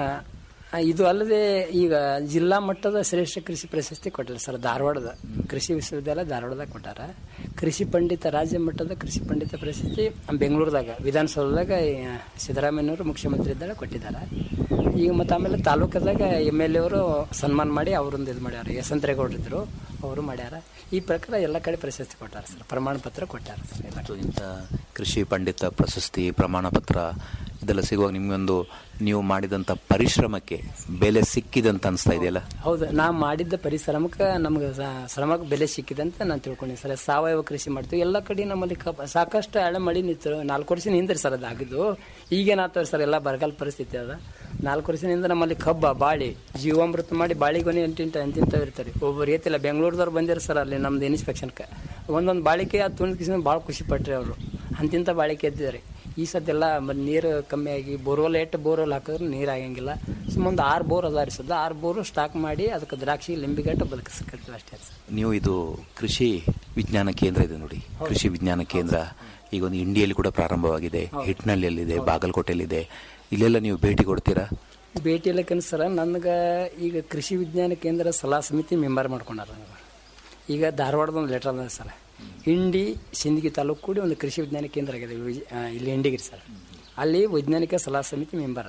ಆ, ಇದು ಅಲ್ಲದೆ ಈಗ ಜಿಲ್ಲಾ ಮಟ್ಟದ ಶ್ರೇಷ್ಠ ಕೃಷಿ ಪ್ರಶಸ್ತಿ ಕೊಟ್ಟಾರ ಸರ್ ಧಾರವಾಡದ ಕೃಷಿ ವಿಶ್ವವಿದ್ಯಾಲಯ ಧಾರವಾಡದಾಗ ಕೊಟ್ಟಾರ ಕೃಷಿ ಪಂಡಿತ ರಾಜ್ಯ ಮಟ್ಟದ ಕೃಷಿ ಪಂಡಿತ ಪ್ರಶಸ್ತಿ ಬೆಂಗಳೂರದಾಗ ವಿಧಾನಸೌಧದಾಗ ಆ, ಸಿದ್ದರಾಮಯ್ಯನವರು ಮುಖ್ಯಮಂತ್ರಿ ಇದ್ದಾಗ ಕೊಟ್ಟಿದ್ದಾರೆ ಈಗ ಮತ್ತು ಆಮೇಲೆ ತಾಲೂಕದಾಗ ಎಮ್ ಎಲ್ ಎ ಅವರು ಸನ್ಮಾನ ಮಾಡಿ ಅವರೊಂದು ಇದು ಮಾಡ್ಯಾರ ಯಶವಂತರೇಗೌಡರಿದ್ರು ಅವರು ಮಾಡ್ಯಾರ ಈ ಪ್ರಕಾರ ಎಲ್ಲ ಕಡೆ ಪ್ರಶಸ್ತಿ ಕೊಟ್ಟಾರ ಸರ್ ಪ್ರಮಾಣ ಪತ್ರ ಕೊಟ್ಟಾರ ಸರ್ ಎಲ್ಲ ಸೊ ಇಂಥ ಕೃಷಿ ಪಂಡಿತ ಪ್ರಶಸ್ತಿ ಪ್ರಮಾಣ ಪತ್ರ ಇದೆಲ್ಲ ಸಿಗುವಾಗ ನಿಮಗೊಂದು ನೀವು ಮಾಡಿದಂಥ ಪರಿಶ್ರಮಕ್ಕೆ ಬೆಲೆ ಸಿಕ್ಕಿದಂತ ಅನಿಸ್ತಾ ಇದೆಯಲ್ಲ ಹೌದು ನಾ ಮಾಡಿದ್ದ ಪರಿಶ್ರಮಕ್ಕೆ ನಮ್ಗೆ ಸ- ಶ್ರಮಕ್ಕೆ ಬೆಲೆ ಸಿಕ್ಕಿದೆ ಅಂತ ನಾನು ತಿಳ್ಕೊಂಡಿನಿ ಸರ್ ಸಾವಯವ ಕೃಷಿ ಮಾಡ್ತೀವಿ ಎಲ್ಲ ಕಡೆ ನಮ್ಮಲ್ಲಿ ಕಬ್ಬ ಸಾಕಷ್ಟು ಹಳೆ ಮಳಿ ನಿಂತು ನಾಲ್ಕು ವರ್ಷ ಹಿಂದ್ರಿ ಸರ್ ಅದು ಆಗಿದ್ದು ಈಗೇನಾಗ್ತದೆ ಸರ್ ಎಲ್ಲ ಬರಗಾಲ ಪರಿಸ್ಥಿತಿ ಅದ ನಾಲ್ಕು ವರ್ಷದಿಂದ ನಮ್ಮಲ್ಲಿ ಕಬ್ಬ ಬಾಳಿ ಜೀವಾಮೃತ ಮಾಡಿ ಬಾಳಿಗೊನೆ ಎಂಟಿಂಟ ಎಂತಿಂತ ಇರ್ತಾರೆ ಒಬ್ಬರು ಏತಿಲ್ಲ ಬೆಂಗಳೂರದವ್ರು ಬಂದಿರ ಸರ್ ಅಲ್ಲಿ ನಮ್ದು ಇನ್ಸ್ಪೆಕ್ಷನ್ಗೆ ಒಂದೊಂದು ಬಾಳಿಕೆ ಅದು ತುಣಿದ ಕಿಸಿನ ಭಾಳ ಖುಷಿ ಪಟ್ರಿ ಅವರು ಅಂತಿಂತ ಬಾಳಿಕೆ ಎದ್ದಿದ್ದಾರೆ ಈ ಸದ್ದೆಲ್ಲ ಮ- ನೀರು ಕಮ್ಮಿ ಆಗಿ ಬೋರ್ವೆಲ್ ಎಷ್ಟು ಬೋರ್ವೆಲ್ ಹಾಕಿದ್ರು ನೀರು ಆಗಂಗಿಲ್ಲ ಸುಮ್ಮೊಂದು ಆರು ಬೋರ್ ಅದ ರೀ ಸದ್ದ ಆರು ಬೋರು ಸ್ಟಾಕ್ ಮಾಡಿ ಅದಕ್ಕೆ ದ್ರಾಕ್ಷಿ ಲಿಂಬಿಗಟ್ಟ ಬದುಕಿಸ್ಕತ್ತೀವಿ ಅಷ್ಟೇ ಸರ್ ನೀವು ಇದು ಕೃಷಿ ವಿಜ್ಞಾನ ಕೇಂದ್ರ ಇದೆ ನೋಡಿ ಕೃಷಿ ವಿಜ್ಞಾನ ಕೇಂದ್ರ ಈಗ ಒಂದು ಇಂಡಿಯಲ್ಲಿ ಕೂಡ ಪ್ರಾರಂಭವಾಗಿದೆ ಹಿಟ್ನಳ್ಳಿಯಲ್ಲಿದೆ ಬಾಗಲಕೋಟೆಯಲ್ಲಿದೆ ಇಲ್ಲೆಲ್ಲ ನೀವು ಭೇಟಿ ಕೊಡ್ತೀರಾ ಭೇಟಿ ಎಲ್ಲಕ್ಕೇನು ಸರ ನನಗೆ ಈಗ ಕೃಷಿ ವಿಜ್ಞಾನ ಕೇಂದ್ರ ಸಲಹಾ ಸಮಿತಿ ಮೆಂಬರ್ ಮಾಡ್ಕೊಂಡಾರ ನನಗೆ ಈಗ ಧಾರವಾಡದ ಒಂದು ಲೆಟರ್ ಅದ ಸರ್ ಇಂಡಿ ಸಿಂದಗಿ ತಾಲೂಕು ಕೂಡಿ ಒಂದು ಕೃಷಿ ವಿಜ್ಞಾನ ಕೇಂದ್ರ ಆಗಿದೆ ವಿಜ- ಆ, ಇಲ್ಲಿ ಇಂಡಿಗಿರಿ ಸರ್ ಅಲ್ಲಿ ವೈಜ್ಞಾನಿಕ ಸಲಹಾ ಸಮಿತಿ ಮೆಂಬರ್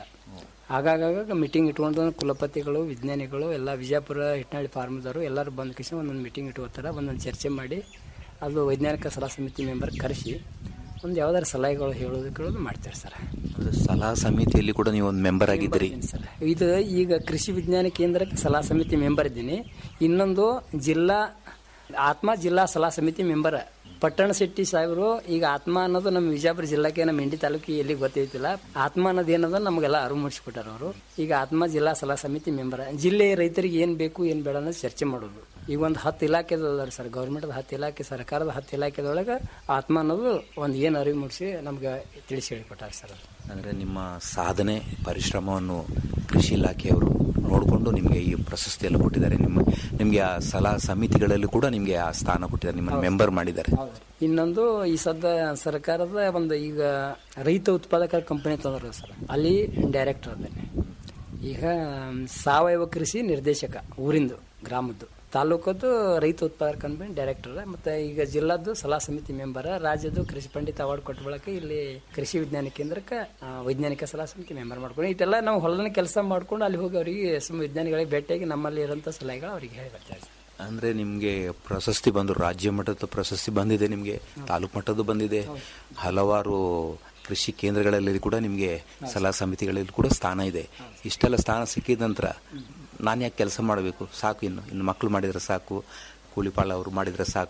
ಆಗಾಗ ಮೀಟಿಂಗ್ ಇಟ್ಕೊಂಡು ಕುಲಪತಿಗಳು ವಿಜ್ಞಾನಿಗಳು ಎಲ್ಲ ವಿಜಯಪುರ ಹಿಟ್ನಳ್ಳಿ ಫಾರ್ಮದವರು ಎಲ್ಲರೂ ಬಂದು ಕಿಸಿ ಒಂದೊಂದು ಮೀಟಿಂಗ್ ಇಟ್ಕೋತಾರೆ ಒಂದೊಂದು ಚರ್ಚೆ ಮಾಡಿ ಅದು ವೈಜ್ಞಾನಿಕ ಸಲಹಾ ಸಮಿತಿ ಮೆಂಬರ್ ಕರೆಸಿ ಒಂದು ಯಾವ್ದಾರು ಸಲಹೆಗಳು ಹೇಳೋದು ಕೇಳೋದು ಮಾಡ್ತಾರೆ ಸರ್ ಅಂದ್ರೆ ಸಲಹಾ ಸಮಿತಿಯಲ್ಲಿ ಕೂಡ ನೀವು ಒಂದು ಮೆಂಬರ್ ಆಗಿದ್ದೀರಿ ಇದು ಈಗ ಕೃಷಿ ವಿಜ್ಞಾನ ಕೇಂದ್ರಕ್ಕೆ ಸಲಹಾ ಸಮಿತಿ ಮೆಂಬರ್ ಇದ್ದೀನಿ ಇನ್ನೊಂದು ಜಿಲ್ಲಾ ಆತ್ಮ ಜಿಲ್ಲಾ ಸಲಹಾ ಸಮಿತಿ ಮೆಂಬರ್ ಪಟ್ಟಣ ಶೆಟ್ಟಿ ಸಾಹೇಬರು ಈಗ ಆತ್ಮ ಅನ್ನೋದು ನಮ್ಮ ವಿಜಯಪುರ ಜಿಲ್ಲಾಕ್ಕೆ ನಮ್ಮ ಇಂಡಿ ತಾಲೂಕಿಗೆ ಎಲ್ಲಿ ಗೊತ್ತೈತಿಲ್ಲ ಆತ್ಮ ಅನ್ನೋದು ಏನದ ನಮಗೆಲ್ಲ ಅರಿವು ಮೂಡಿಸ್ಬಿಟ್ಟಾರ ಅವರು ಈಗ ಆತ್ಮ ಜಿಲ್ಲಾ ಸಲಹಾ ಸಮಿತಿ ಮೆಂಬರ್ ಜಿಲ್ಲೆಯ ರೈತರಿಗೆ ಏನು ಬೇಕು ಏನು ಬೇಡ ಅನ್ನೋದು ಚರ್ಚೆ ಮಾಡೋದು ಈಗ ಒಂದು ಹತ್ತು ಇಲಾಖೆದ ಸರ್ ಗೌರ್ಮೆಂಟ್ದ ಹತ್ತು ಇಲಾಖೆ ಸರ್ಕಾರದ ಹತ್ತು ಇಲಾಖೆದೊಳಗೆ ಆತ್ಮ ಅನ್ನೋದು ಒಂದು ಏನು ಅರಿವು ಮೂಡಿಸಿ ನಮ್ಗೆ ತಿಳಿಸಿ ಹೇಳಿಕೊಟ್ಟಾರ ಸರ್ ಅದು ಅಂದರೆ ನಿಮ್ಮ ಸಾಧನೆ ಪರಿಶ್ರಮವನ್ನು ಕೃಷಿ ಇಲಾಖೆಯವರು ನೋಡಿಕೊಂಡು ನಿಮಗೆ ಈ ಪ್ರಶಸ್ತಿ ಎಲ್ಲ ಕೊಟ್ಟಿದ್ದಾರೆ ನಿಮ್ಮ ನಿಮಗೆ ಆ ಸಲಹಾ ಸಮಿತಿಗಳಲ್ಲಿ ಕೂಡ ನಿಮಗೆ ಆ ಸ್ಥಾನ ಕೊಟ್ಟಿದ್ದಾರೆ ನಿಮ್ಮನ್ನು ಮೆಂಬರ್ ಮಾಡಿದ್ದಾರೆ ಇನ್ನೊಂದು ಈ ಸದ್ದ ಸರ್ಕಾರದ ಒಂದು ಈಗ ರೈತ ಉತ್ಪಾದಕರ ಕಂಪನಿ ತಂದ್ರು ಸರ್ ಅಲ್ಲಿ ಡೈರೆಕ್ಟರ್ ಅದೇನೆ ಈಗ ಮ್, ಸಾವಯವ ಕೃಷಿ ನಿರ್ದೇಶಕ ಊರಿಂದು ಗ್ರಾಮದ್ದು ತಾಲೂಕದ್ದು ರೈತ ಉತ್ಪಾದಕ ಕಂಪನಿ ಡೈರೆಕ್ಟರ್ ಮತ್ತೆ ಈಗ ಜಿಲ್ಲಾದ್ದು ಸಲಹಾ ಸಮಿತಿ ಮೆಂಬರ್ ರಾಜ್ಯದ್ದು ಕೃಷಿ ಪಂಡಿತ ಅವಾರ್ಡ್ ಕೊಟ್ಟ ಬಳಕ ಇಲ್ಲಿ ಕೃಷಿ ವಿಜ್ಞಾನ ಕೇಂದ್ರಕ್ಕೆ ಆ, ವೈಜ್ಞಾನಿಕ ಸಲಹಾ ಸಮಿತಿ ಮೆಂಬರ್ ಮಾಡ್ಕೊಂಡು ಇದೆಲ್ಲ ನಾವು ಹೊಲನ ಕೆಲಸ ಮಾಡ್ಕೊಂಡು ಅಲ್ಲಿ ಹೋಗಿ ಅವರಿಗೆ ಸುಮ್ಮ ವಿಜ್ಞಾನಿಗಳಿಗೆ ಭೇಟಿಯಾಗಿ ನಮ್ಮಲ್ಲಿ ಇರೋಂಥ ಸಲಹೆಗಳು ಅವರಿಗೆ ಹೇಳಿ ಬರ್ತಾರೆ ಸರ್. ಅಂದ್ರೆ ನಿಮ್ಗೆ ಪ್ರಶಸ್ತಿ ಬಂದು ರಾಜ್ಯ ಮಟ್ಟದ ಪ್ರಶಸ್ತಿ ಬಂದಿದೆ ನಿಮ್ಗೆ ತಾಲೂಕು ಮಟ್ಟದ್ದು ಬಂದಿದೆ ಹಲವಾರು ಕೃಷಿ ಕೇಂದ್ರಗಳಲ್ಲಿ ಕೂಡ ನಿಮ್ಗೆ ಸಲಹಾ ಸಮಿತಿಗಳಲ್ಲಿ ಕೂಡ ಸ್ಥಾನ ಇದೆ ಇಷ್ಟೆಲ್ಲ ಸ್ಥಾನ ಸಿಕ್ಕಿದ ನಂತರ ನಾನು ಯಾಕೆ ಕೆಲಸ ಮಾಡಬೇಕು ಸಾಕು ಇನ್ನು ಇನ್ನು ಮಕ್ಕಳು ಮಾಡಿದ್ರೆ ಸಾಕು ಕೂಲಿಪಾಳ ಅವರು ಮಾಡಿದ್ರೆ ಸಾಕು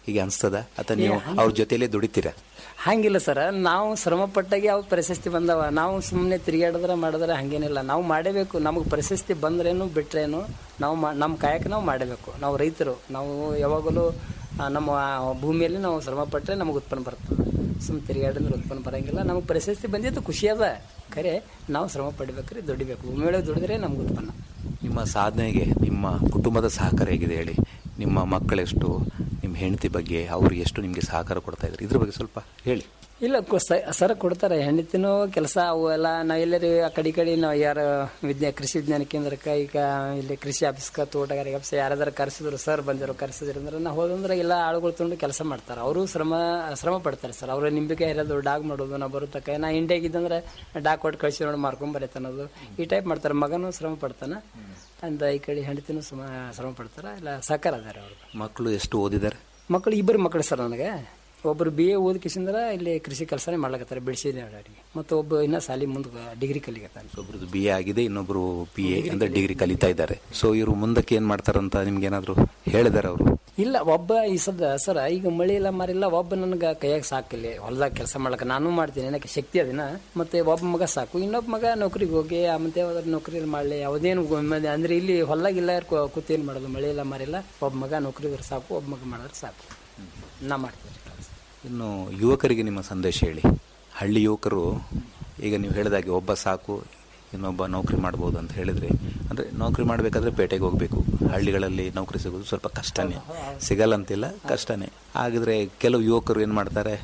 ಹೀಗೆ ಅನ್ಸ್ತದ ಅಥವಾ ನೀವು ಅವ್ರ ಜೊತೆಲೇ ದುಡಿತೀರಾ ಹಂಗಿಲ್ಲ ಸರ್ ನಾವು ಶ್ರಮ ಪಟ್ಟಾಗೆ ಯಾವ ಪ್ರಶಸ್ತಿ ಬಂದವ ನಾವು ಸುಮ್ಮನೆ ತಿರುಗಾಡಿದ್ರೆ ಮಾಡಿದ್ರೆ ಹಂಗೇನಿಲ್ಲ ನಾವು ಮಾಡಬೇಕು ನಮಗೆ ಪ್ರಶಸ್ತಿ ಬಂದ್ರೇನು ಬಿಟ್ರೇನು ನಾವು ಮಾ ನಮ್ಮ ಕಾಯಕ ನಾವು ಮಾಡಬೇಕು ನಾವು ರೈತರು ನಾವು ಯಾವಾಗಲೂ ಆ, ನಮ್ಮ ಭೂಮಿಯಲ್ಲಿ ನಾವು ಶ್ರಮ ಪಟ್ಟರೆ ನಮಗೆ ಉತ್ಪನ್ನ ಬರ್ತದೆ ಸುಮ್ಮನೆ ತಿರುಗಾಡಿದ್ರೆ ಉತ್ಪನ್ನ ಬರಂಗಿಲ್ಲ ನಮಗೆ ಪ್ರಶಸ್ತಿ ಬಂದಿದ್ದು ಖುಷಿ ಅದ ಖರೆ ನಾವು ಶ್ರಮ ಪಡ್ಬೇಕ್ರಿ ದುಡಿಬೇಕು ಭೂಮಿ ಒಳಗೆ ದುಡಿದ್ರೆ ನಮ್ಗೆ ಉತ್ಪನ್ನ ನಿಮ್ಮ ಸಾಧನೆಗೆ ನಿಮ್ಮ ಕುಟುಂಬದ ಸಹಕಾರ ಹೇಗಿದೆ ಹೇಳಿ ನಿಮ್ಮ ಮಕ್ಕಳೆಷ್ಟು ನಿಮ್ಮ ಹೆಂಡತಿ ಬಗ್ಗೆ ಅವ್ರಿಗೆ ಎಷ್ಟು ನಿಮಗೆ ಸಹಕಾರ ಕೊಡ್ತಾ ಇದ್ದಾರೆ ಇದ್ರ ಬಗ್ಗೆ ಸ್ವಲ್ಪ ಹೇಳಿ ಇಲ್ಲ ಕೊ- ಸ- ಸರ ಕೊಡ್ತಾರೆ ಹೆಂಡತಿನೂ ಕೆಲಸ ಅವು ಎಲ್ಲ ನಾವು ಎಲ್ಲರೂ ಆ ಕಡೆ ಈ ಕಡೆ ನಾವು ಯಾರು ವಿಜ್ಞಾ ಕೃಷಿ ವಿಜ್ಞಾನ ಕೇಂದ್ರಕ್ಕೆ ಈಗ ಇಲ್ಲಿ ಕೃಷಿ ಆಫೀಸ್ಗೆ ತೋಟಗಾರಿಕೆ ಆಫೀಸ್ ಯಾರಾದ್ರೂ ಕರೆಸಿದ್ರು ಸರ್ ಬಂದಿರೋ ಕರೆಸಿದ್ರು ಅಂದ್ರೆ ನಾವು ಹೋದಂದ್ರೆ ಎಲ್ಲ ಆಳುಗಳು ತೊಗೊಂಡು ಕೆಲಸ ಮಾಡ್ತಾರೆ ಅವರು ಶ್ರಮ ಶ್ರಮ ಪಡ್ತಾರೆ ಸರ್ ಅವ್ರ ನಿಂಬಿಕೆ ಇರೋದು ಡಾಗ್ ಮಾಡೋದು ನಾವು ಬರೋ ತಕ್ಕ ನಾ ಇಂಡಿಯಾಗಿದ್ದಂದ್ರೆ ಡಾಗ್ ಕೊಟ್ಟು ಕಳಿಸಿ ನೋಡಿ ಮಾರ್ಕೊಂಡ್ ಬರೀತಾನದು ಈ ಟೈಪ್ ಮಾಡ್ತಾರೆ ಮಗನೂ ಶ್ರಮ ಪಡ್ತಾನೆ ಅಂದ ಈ ಕಡೆ ಹೆಂಡತಿನೂ ಶ್ರಮ ಶ್ರಮ ಪಡ್ತಾರೆ ಇಲ್ಲ ಸಹಕಾರ ಅದಾರೆ ಅವ್ರು ಮಕ್ಕಳು ಎಷ್ಟು ಓದಿದ್ದಾರೆ ಮಕ್ಕಳು ಇಬ್ಬರು ಮಕ್ಕಳು ಸರ್ ನನಗೆ ಒಬ್ಬರು ಬಿ ಎ ಓದ್ಕಿಸಿಂದ್ರ ಇಲ್ಲಿ ಕೃಷಿ ಕೆಲಸನೇ ಮಾಡ್ಲಕತ್ತಾರೆ ಬೆಳೆಸಿದೆ ಅವರಿಗೆ ಮತ್ತು ಒಬ್ಬ ಇನ್ನ ಸಾಲಿ ಮುಂದೆ ಡಿಗ್ರಿ ಕಲಿಕತ್ತಾನೆ ಒಬ್ರದ್ದು ಬಿ ಎ ಆಗಿದೆ ಇನ್ನೊಬ್ರು ಬಿ ಎ ಅಂದ್ರೆ ಡಿಗ್ರಿ ಕಲಿತಾ ಇದ್ದಾರೆ ಸೊ ಇವರು ಮುಂದಕ್ಕೆ ಏನ್ ಮಾಡ್ತಾರಂತ ನಿಮ್ಗೆ ಏನಾದ್ರು ಹೇಳಿದಾರೆ ಅವರು ಇಲ್ಲ ಒಬ್ಬ ಈ ಸದ್ದ ಸರ್ ಈಗ ಮಳೆ ಇಲ್ಲ ಮಾರಿಲ್ಲ ಒಬ್ಬ ನನಗೆ ಕೈಯಾಗ ಸಾಕಿಲ್ಲ ಹೊಲದಾಗ ಕೆಲಸ ಮಾಡ್ಲಕ್ಕ ನಾನು ಮಾಡ್ತೀನಿ ನನಗೆ ಶಕ್ತಿ ಅದಿನ ಮತ್ತೆ ಒಬ್ಬ ಮಗ ಸಾಕು ಇನ್ನೊಬ್ಬ ಮಗ ನೌಕರಿಗೆ ಹೋಗಿ ಆ ಮತ್ತೆ ಯಾವ್ದಾದ್ರು ನೌಕರಿ ಮಾಡಲಿ ಯಾವುದೇನು ಗೋಮೆ- ಅಂದ್ರೆ ಇಲ್ಲಿ ಹೊಲದಾಗ ಇಲ್ಲ ಕೂತೇನು ಮಾಡೋದು ಮಳೆ ಇಲ್ಲ ಮಾರಿಲ್ಲ ಒಬ್ಬ ಮಗ ನೌಕರಿಗೆ ಸಾಕು ಒಬ್ಬ ಮಗ ಮಾಡಿದ್ರೆ ಸಾಕು ನಾ ಮಾಡ್ತೀನಿ ಇನ್ನು ಯುವಕರಿಗೆ ನಿಮ್ಮ ಸಂದೇಶ ಹೇಳಿ ಹಳ್ಳಿ ಯುವಕರು ಈಗ ನೀವು ಹೇಳಿದಾಗೆ ಒಬ್ಬ ಸಾಕು ಇನ್ನೊಬ್ಬ ನೌಕರಿ ಮಾಡ್ಬೋದು ಅಂತ ಹೇಳಿದ್ರೆ ಅಂದ್ರೆ ನೌಕರಿ ಮಾಡಬೇಕಾದ್ರೆ ಪೇಟೆಗೆ ಹೋಗಬೇಕು ಹಳ್ಳಿಗಳಲ್ಲಿ ನೌಕರಿ ಸಿಗೋದು ಸ್ವಲ್ಪ ಕಷ್ಟನೇ ಸಿಗಲ್ಲ ಅಂತಿಲ್ಲ ಕಷ್ಟನೇ ಹಾಗಿದ್ರೆ ಕೆಲವು ಯುವಕರು ಏನು ಮಾಡ್ತಾರೆ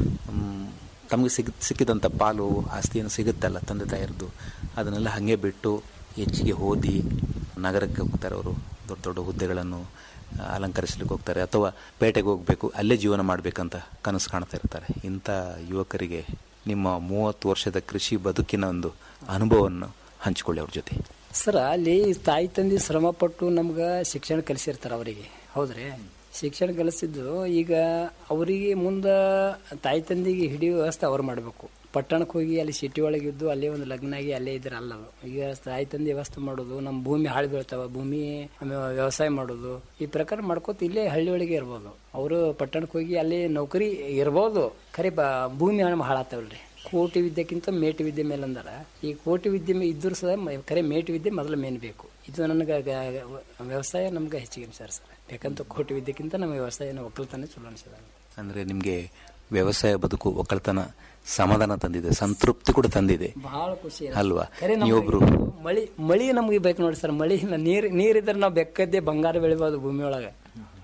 ಮ್, ತಮಗೆ ಸಿಗ್ ಸಿಕ್ಕಿದಂಥ ಪಾಲು ಆಸ್ತಿಯನ್ನು ಸಿಗುತ್ತಲ್ಲ ತಂದೆ ತಾಯರದು ಅದನ್ನೆಲ್ಲ ಹಾಗೆ ಬಿಟ್ಟು ಹೆಚ್ಚಿಗೆ ಓದಿ ನಗರಕ್ಕೆ ಹೋಗ್ತಾರೆ ಅವರು ದೊಡ್ಡ ದೊಡ್ಡ ಹುದ್ದೆಗಳನ್ನು ಆ, ಅಲಂಕರಿಸ್ಲಿಕ್ಕೆ ಹೋಗ್ತಾರೆ ಅಥವಾ ಪೇಟೆಗೆ ಹೋಗಬೇಕು ಅಲ್ಲೇ ಜೀವನ ಮಾಡಬೇಕಂತ ಕನಸು ಕಾಣ್ತಾ ಇರ್ತಾರೆ ಇಂಥ ಯುವಕರಿಗೆ ನಿಮ್ಮ ಮೂವತ್ತು ವರ್ಷದ ಕೃಷಿ ಬದುಕಿನ ಒಂದು ಅನುಭವವನ್ನು ಹಂಚಿಕೊಳ್ಳಿ ಅವ್ರ ಜೊತೆ ಸರ ಅಲ್ಲಿ ತಾಯಿ ತಂದೆ ಶ್ರಮ ಪಟ್ಟು ನಮ್ಗೆ ಶಿಕ್ಷಣ ಕಲಿಸಿರ್ತಾರೆ ಅವರಿಗೆ ಹೌದ್ರಿ ಶಿಕ್ಷಣ ಕಲಿಸಿದ್ದು ಈಗ ಅವರಿಗೆ ಮುಂದೆ ತಾಯಿ ತಂದೆಗೆ ಹಿಡಿಯೋ ವ್ಯವಸ್ಥೆ ಅವ್ರು ಮಾಡಬೇಕು ಪಟ್ಟಣಕ್ಕೆ ಹೋಗಿ ಅಲ್ಲಿ ಸಿಟಿ ಒಳಗೆ ಇದ್ದು ಅಲ್ಲೇ ಒಂದು ಲಗ್ನ ಆಗಿ ಅಲ್ಲೇ ಇದ್ರೆ ಅಲ್ಲ ಅದು. ಈಗ ತಾಯಿ ತಂದೆ ವ್ಯವಸ್ಥೆ ಮಾಡೋದು ನಮ್ಮ ಭೂಮಿ ಹಾಳು ಬೀಳ್ತಾವ ಭೂಮಿ ಆಮೇಲೆ ವ್ಯವಸಾಯ ಮಾಡೋದು ಈ ಪ್ರಕಾರ ಮಾಡ್ಕೋತ ಇಲ್ಲೇ ಹಳ್ಳಿ ಒಳಗೆ ಇರ್ಬೋದು ಅವರು ಪಟ್ಟಣಕ್ಕೆ ಹೋಗಿ ಅಲ್ಲಿ ನೌಕರಿ ಇರ್ಬೋದು ಖರೆ ಬ ಭೂಮಿ ಹಣ ಹಾಳಾಗ್ತಾವಲ್ರಿ ಕೋಟಿ ವಿದ್ಯೆಕ್ಕಿಂತ ಮೇಟಿ ವಿದ್ಯೆ ಮೇಲೆ ಅಂದಾರ ಈ ಕೋಟಿ ವಿದ್ಯೆ ಮೇ- ಇದ್ರೂ ಸಹ ಮ- ಖರೆ ಮೇಟಿ ವಿದ್ಯೆ ಮೊದಲು ಮೇನ್ ಬೇಕು ಇದು ನನಗೆ ಗ- ವ್ಯವಸಾಯ ನಮ್ಗೆ ಹೆಚ್ಚಿಗೆ ಅನ್ಸಾರ ಸರ್ ಯಾಕಂತ ಕೋಟಿ ವಿದ್ಯೆಕ್ಕಿಂತ ನಮ್ಮ ವ್ಯವಸಾಯನ ಒಕ್ಕಲ್ತಾನೆ ಚಲೋ ಅನ್ಸದ ಅಂದರೆ ನಿಮಗೆ ವ್ಯವಸಾಯ ಬದುಕು ಒಕ್ಕಲ್ತನ ಸಮಾಧಾನ ತಂದಿದೆ ಸಂತೃಪ್ತಿ ಕೂಡ ತಂದಿದೆ ಬಹಳ ಖುಷಿ ಅದ. ಅಲ್ವಾ ಖರೆ ನಮ್ಗೆ ನೀವೊಬ್ರು ಮಳಿ ಮಳಿ ನಮ್ಗೆ ಬೇಕು ನೋಡಿ ಸರ್ ಮಳಿ ಇಲ್ಲ ನೀರ್ ನೀರಿದ್ರೆ ನಾವು ಬೆಕ್ಕದ್ದೇ ಬಂಗಾರ ಬೆಳಿಬೋದು ಭೂಮಿ ಒಳಗೆ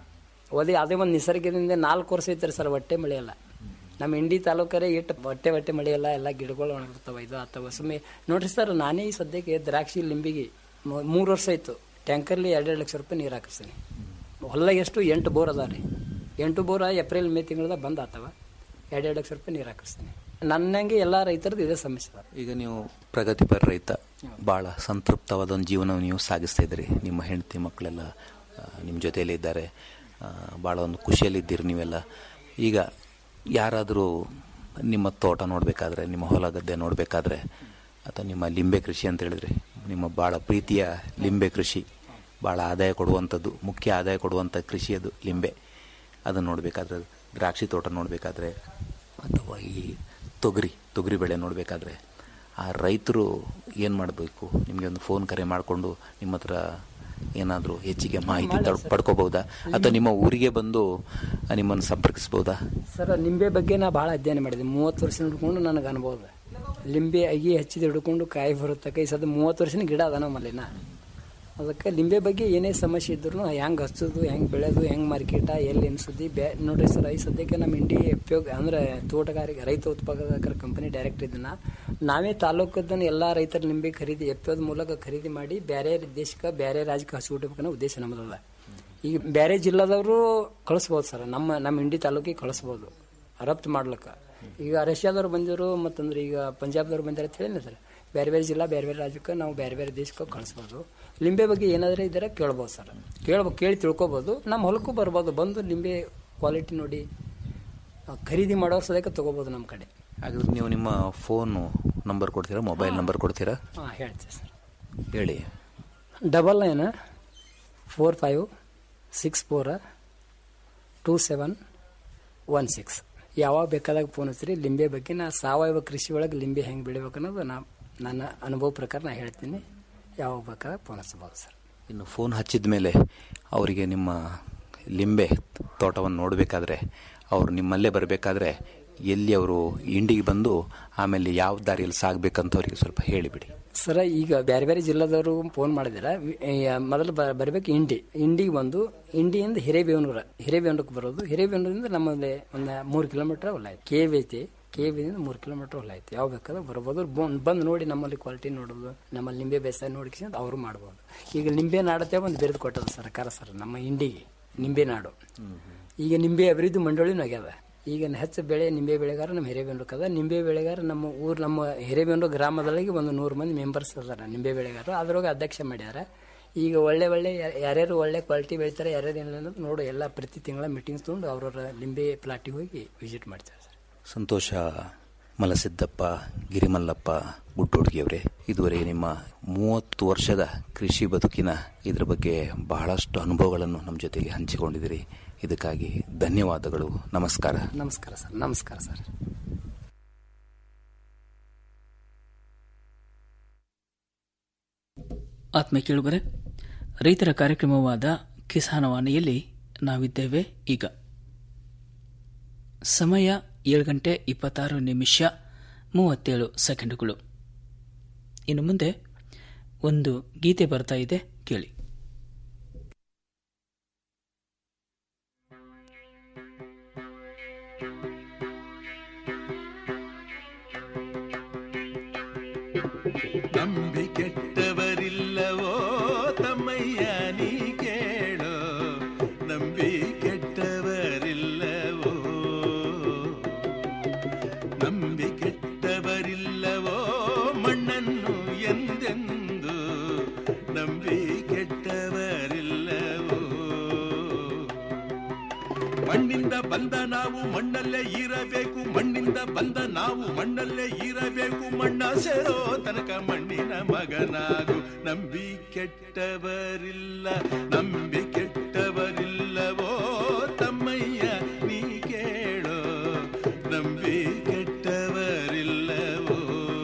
ಓದಿ ಅದೇ ಒಂದು ನಿಸರ್ಗದಿಂದ ನಾಲ್ಕು ವರ್ಷ ಐತ್ರಿ ಸರ್ ಹೊಟ್ಟೆ ಮಳೆ ಇಲ್ಲ ನಮ್ಮ ಇಂಡಿ ತಾಲೂಕರೇ ಇಟ್ಟು ಹೊಟ್ಟೆ ಹೊಟ್ಟೆ ಮಳೆ ಇಲ್ಲ ಎಲ್ಲ ಗಿಡಗಳು ಒಣಗಿರ್ತಾವ ಇದು ಅಥವಾ ಸುಮ್ಮನೆ ನೋಡ್ರಿ ಸರ್ ನಾನೇ ಈ ಸದ್ಯಕ್ಕೆ ದ್ರಾಕ್ಷಿ ಲಿಂಬಿಗೆ ಮೂ- ಮೂರು ವರ್ಷ ಆಯ್ತು ಟ್ಯಾಂಕರ್ಲಿ ಎರಡೆರಡು ಲಕ್ಷ ರೂಪಾಯಿ ನೀರು ಹಾಕಿಸ್ತೀನಿ ಹೊಲ ಎಷ್ಟು ಎಂಟು ಬೋರ್ ಅದಾವ ರೀ ಎಂಟು ಬೋರ ಏಪ್ರಿಲ್ ಮೇ ತಿಂಗಳದಾಗ ಬಂದ್ ಆತವ ಎರಡೆರಡು ಲಕ್ಷ ರೂಪಾಯಿ ನೀರು ಹಾಕಿಸ್ತೀನಿ ನನ್ನಂಗೆ ಎಲ್ಲ ರೈತರದ್ದು ಇದೇ ಸಮಸ್ಯೆ ಅದ ಈಗ ನೀವು ಪ್ರಗತಿಪರ ರೈತ ಬಹಳ ಸಂತೃಪ್ತವಾದ ಒಂದು ಜೀವನವನ್ನು ನೀವು ಸಾಗಿಸ್ತಾ ಇದ್ದೀರಿ ನಿಮ್ಮ ಹೆಂಡತಿ ಮಕ್ಕಳೆಲ್ಲ ಆ, ನಿಮ್ಮ ಜೊತೆಯಲ್ಲಿ ಇದ್ದಾರೆ ಆ, ಭಾಳ ಒಂದು ಖುಷಿಯಲ್ಲಿದ್ದೀರಿ ನೀವೆಲ್ಲ ಈಗ ಯಾರಾದರೂ ನಿಮ್ಮ ತೋಟ ನೋಡಬೇಕಾದ್ರೆ ನಿಮ್ಮ ಹೊಲ ಗದ್ದೆ ನೋಡಬೇಕಾದ್ರೆ ಅಥವಾ ನಿಮ್ಮ ಲಿಂಬೆ ಕೃಷಿ ಅಂತ ಹೇಳಿದ್ರೆ ನಿಮ್ಮ ಭಾಳ ಪ್ರೀತಿಯ ಲಿಂಬೆ ಕೃಷಿ ಭಾಳ ಆದಾಯ ಕೊಡುವಂಥದ್ದು ಮುಖ್ಯ ಆದಾಯ ಕೊಡುವಂಥ ಕೃಷಿ ಅದು ಲಿಂಬೆ ಅದನ್ನು ನೋಡಬೇಕಾದ್ರೆ ದ್ರಾಕ್ಷಿ ತೋಟ ನೋಡಬೇಕಾದ್ರೆ ಅಥವಾ ಈ ತೊಗರಿ ತೊಗರಿ ಬೆಳೆ ನೋಡಬೇಕಾದ್ರೆ ಆ ರೈತರು ಏನು ಮಾಡಬೇಕು ನಿಮಗೆ ಒಂದು ಫೋನ್ ಕರೆ ಮಾಡಿಕೊಂಡು ನಿಮ್ಮ ಹತ್ರ ಏನಾದರೂ ಹೆಚ್ಚಿಗೆ ಮಾಹಿತಿ ತಡ್- ಪಡ್ಕೋಬಹುದಾ ಅಥವಾ ನಿಮ್ಮ ಊರಿಗೆ ಬಂದು ನಿಮ್ಮನ್ನು ಸಂಪರ್ಕಿಸ್ಬೋದಾ ಸರ್ ನಿಂಬೆ ಬಗ್ಗೆ ನಾ ಭಾಳ ಅಧ್ಯಯನ ಮಾಡಿದೆ ಮೂವತ್ತು ವರ್ಷ ಹಿಡ್ಕೊಂಡು ನನಗೆ ಅನುಭವ ಇದೆ. ಲಿಂಬೆ ಅಗಿ ಹಚ್ಚಿದ ಹಿಡ್ಕೊಂಡು ಕಾಯಿ ಬರುತ್ತಕ್ಕ ಈ ಸದ ಮೂವತ್ತು ವರ್ಷದ ಗಿಡ ಅದ ನಮ್ಮಲ್ಲಿನ ಅದಕ್ಕೆ ಲಿಂಬೆ ಬಗ್ಗೆ ಏನೇ ಸಮಸ್ಯೆ ಇದ್ರು ಹೆಂಗೆ ಹಚ್ಚೋದು ಹೆಂಗೆ ಬೆಳೆದು ಹೆಂಗೆ ಮಾರ್ಕೆಟ ಎಲ್ಲಿ ಎನ್ಸುದ್ದಿ ಬ್ಯಾ ನೋಡ್ರಿ ಸರ್ ಈ ಸದ್ಯಕ್ಕೆ ನಮ್ಮ ಇಂಡಿ ಉಪಯೋಗ ಅಂದ್ರೆ ತೋಟಗಾರಿಕೆ ರೈತ ಉತ್ಪಾದಕರ ಕಂಪನಿ ಡೈರೆಕ್ಟರ್ ಇದನ್ನ ನಾವೇ ತಾಲೂಕದನ್ನ ಎಲ್ಲ ರೈತರ ಲಿಂಬೆ ಖರೀದಿ ಎಫ್ ಮೂಲಕ ಖರೀದಿ ಮಾಡಿ ಬೇರೆ ದೇಶಕ್ಕೆ ಬೇರೆ ರಾಜ್ಯಕ್ಕೆ ಹಚ್ಚಿಬಿಡ್ಬೇಕನ್ನೋ ಉದ್ದೇಶ ನಮ್ಮದಲ್ಲ ಈಗ ಬೇರೆ ಜಿಲ್ಲಾದವರು ಕಳಿಸ್ಬೋದು ಸರ್ ನಮ್ಮ ನಮ್ಮ ಇಂಡಿ ತಾಲೂಕಿಗೆ ಕಳಿಸ್ಬೋದು ರಫ್ತು ಮಾಡ್ಲಿಕ್ಕೆ ಈಗ ರಷ್ಯಾದವ್ರು ಬಂದಿರು ಮತ್ತಂದ್ರೆ ಈಗ ಪಂಜಾಬ್ದವ್ರು ಬಂದಿರ ಅಂತ ಹೇಳಿಲ್ಲ ಸರ್ ಬೇರೆ ಬೇರೆ ಜಿಲ್ಲಾ ಬೇರೆ ಬೇರೆ ರಾಜ್ಯಕ್ಕೆ ನಾವು ಬೇರೆ ಬೇರೆ ದೇಶಕ್ಕೆ ಕಳಿಸ್ಬೋದು ಲಿಂಬೆ ಬಗ್ಗೆ ಏನಾದರೂ ಇದ್ದರೆ ಕೇಳ್ಬೋದು ಸರ್ ಕೇಳ್ಬೋದು ಕೇಳಿ ತಿಳ್ಕೊಬೋದು ನಮ್ಮ ಹೊಲಕ್ಕೂ ಬರ್ಬೋದು ಬಂದು ಲಿಂಬೆ ಕ್ವಾಲಿಟಿ ನೋಡಿ ಆ, ಖರೀದಿ ಮಾಡೋರು ಸದ್ಯಕ್ಕೆ ತೊಗೋಬೋದು ನಮ್ಮ ಕಡೆ ಹಾಗಾದ್ರೆ ನೀವು ನಿಮ್ಮ ಫೋನು ನಂಬರ್ ಕೊಡ್ತೀರಾ ಮೊಬೈಲ್ ನಂಬರ್ ಕೊಡ್ತೀರಾ ಹಾಂ ಹೇಳ್ತೀವಿ ಸರ್ ಹೇಳಿ double nine four five six four two seven one six ಯಾವಾಗ ಬೇಕಾದಾಗ ಫೋನ್ ಹಚ್ಚಿರಿ ಲಿಂಬೆ ಬಗ್ಗೆ ನಾ ಸಾವಯವ ಕೃಷಿ ಒಳಗೆ ಲಿಂಬೆ ಹೆಂಗೆ ಬೆಳಿಬೇಕು ಅನ್ನೋದು ನಾ ನನ್ನ ಅನುಭವ ಪ್ರಕಾರ ನಾ ಹೇಳ್ತೀನಿ ಯಾವಾಗ ಬೇಕಾದಾಗ ಫೋನ್ ಹಚ್ಬೋದು ಸರ್ ಇನ್ನು ಫೋನ್ ಹಚ್ಚಿದ ಮೇಲೆ ಅವರಿಗೆ ನಿಮ್ಮ ಲಿಂಬೆ ತೋಟವನ್ನು ನೋಡಬೇಕಾದ್ರೆ ಅವರು ನಿಮ್ಮಲ್ಲೇ ಬರಬೇಕಾದ್ರೆ ಎಲ್ಲಿ ಅವರು ಇಂಡಿಗೆ ಬಂದು ಆಮೇಲೆ ಯಾವ ದಾರಿಯಲ್ಲಿ ಸಾಗಬೇಕಂತ ಅವರಿಗೆ ಸ್ವಲ್ಪ ಹೇಳಿಬಿಡಿ ಸರ ಈಗ ಬೇರೆ ಬೇರೆ ಜಿಲ್ಲಾದವರು ಫೋನ್ ಮಾಡಿದಿರ ಮೊದಲು ಬ- ಬರ್ಬೇಕು ಇಂಡಿ ಇಂಡಿಗೆ ಬಂದು ಇಂಡಿಯಿಂದ ಹಿರೇಬೇವನೂರ ಹಿರೇಬೇವನೂರಕ್ಕೆ ಬರೋದು ಹಿರೇಬೇವನೂರಿಂದ ನಮ್ಮಲ್ಲಿ ಒಂದು ಮೂರು ಕಿಲೋಮೀಟರ್ ಹೊಲ ಐತಿ ಕೇವ್ ಐತಿ ಕೇವಿಂದ ಮೂರು ಕಿಲೋಮೀಟರ್ ಹೊಲ ಐತಿ ಯಾವ ಬೇಕಾದ್ರೂ ಬರ್ಬೋದು ಬೊ- ಬಂದು ನೋಡಿ ನಮ್ಮಲ್ಲಿ ಕ್ವಾಲಿಟಿ ನೋಡೋದು ನಮ್ಮಲ್ಲಿ ನಿಂಬೆ ಬೇಸಾಯ ನೋಡ್ಕೊಂಡು ಅವರು ಮಾಡ್ಬೋದು ಈಗ ನಿಂಬೆ ನಾಡತ್ತೆ ಒಂದು ಬಿರುದು ಕೊಟ್ಟದ ಸರ್ಕಾರ ಸರ್ ನಮ್ಮ ಇಂಡಿಗೆ ನಿಂಬೆ ನಾಡು ಈಗ ನಿಂಬೆ ಅಭಿವೃದ್ಧಿ ಮಂಡಳಿನೂ ಆಗ್ಯದ ಈಗ ಹೆಚ್ಚು ಬೆಳೆ ನಿಂಬೆ ಬೆಳೆಗಾರ ನಮ್ಮ ಹಿರೇಬೇಂಡ್ರಕ್ಕೆ ಅದ ನಿಂಬೆ ಬೆಳೆಗಾರ ನಮ್ಮ ಊರು ನಮ್ಮ ಹಿರೇಬೇಂಡ್ರು ಗ್ರಾಮದೊಳಗೆ ಒಂದು ನೂರು ಮಂದಿ ಮೆಂಬರ್ಸ್ ಅದಾರ ನಿಂಬೆ ಬೆಳೆಗಾರರು ಅದ್ರೊಳಗೆ ಅಧ್ಯಕ್ಷ ಮಾಡ್ಯಾರ ಈಗ ಒಳ್ಳೆ ಒಳ್ಳೆ ಯಾ- ಯಾರ್ಯಾರು ಒಳ್ಳೆ ಕ್ವಾಲಿಟಿ ಬೆಳಿತಾರೆ ಯಾರ್ಯಾರು ಏನಿಲ್ಲ ಅನ್ನೋದು ನೋಡು ಎಲ್ಲ ಪ್ರತಿ ತಿಂಗಳ ಮೀಟಿಂಗ್ಸ್ ತೊಗೊಂಡು ಅವ್ರವ್ರ ಲಿಂಬೆ ಪ್ಲಾಟಿಗೆ ಹೋಗಿ ವಿಸಿಟ್ ಮಾಡ್ತಾರೆ ಸರ್ ಸಂತೋಷ ಮಲಸಿದ್ದಪ್ಪ ಗಿರಿಮಲ್ಲಪ್ಪ ಗುಡ್ಡೋಡ್ಗಿಯವರೇ ಇದುವರೆಗೆ ನಿಮ್ಮ ಮೂವತ್ತು ವರ್ಷದ ಕೃಷಿ ಬದುಕಿನ ಇದರ ಬಗ್ಗೆ ಬಹಳಷ್ಟು ಅನುಭವಗಳನ್ನು ನಮ್ಮ ಜೊತೆಗೆ ಹಂಚಿಕೊಂಡಿದ್ದೀರಿ ಇದಕ್ಕಾಗಿ ಧನ್ಯವಾದಗಳು ನಮಸ್ಕಾರ ನಮಸ್ಕಾರ ಸರ್ ನಮಸ್ಕಾರ ಸರ್ ಆತ್ಮ ಕೇಳುಗರೆ ರೈತರ ಕಾರ್ಯಕ್ರಮವಾದ ಕಿಸಾನವಾಣಿಯಲ್ಲಿ ನಾವಿದ್ದೇವೆ ಈಗ ಸಮಯ ಏಳು ಗಂಟೆ ಇಪ್ಪತ್ತಾರು ನಿಮಿಷ ಮೂವತ್ತೇಳು ಸೆಕೆಂಡುಗಳು ಇನ್ನು ಮುಂದೆ ಒಂದು ಗೀತೆ ಬರ್ತಾ ಇದೆ ಕೇಳಿ ನಂಬಿ ಕೆಟ್ಟವರಿಲ್ಲವೋ ತಮ್ಮಯ್ಯ ನೀ ಕೇಳೋ ನಂಬಿ ಕೆಟ್ಟವರಿಲ್ಲವೋ ನಂಬಿ ಕೆಟ್ಟವರಿಲ್ಲವೋ ಮಣ್ಣನ್ನು ಎಂದೆಂದು ನಂಬಿ ಕೆಟ್ಟವರಿಲ್ಲವೋ ಮಣ್ಣಿಂದ ಬಂದ ನಾವು ಮಣ್ಣಲ್ಲೇ ಇರಬೇಕು ಮಣ್ಣಿಂದ ಬಂದ ನಾವು ಮಣ್ಣಲ್ಲೇ ಇರಬೇಕು ಮಣ್ಣ ಸೇರೋ ತನಕ ಮಣ್ಣಿನ ಮಗನಾಗು ನಂಬಿ ಕೆಟ್ಟವರಿಲ್ಲ ನಂಬಿ ಕೆಟ್ಟವರಿಲ್ಲವೋ ತಮ್ಮಯ್ಯ ನೀ ಕೇಳೋ ನಂಬಿ ಕೆಟ್ಟವರಿಲ್ಲವೋ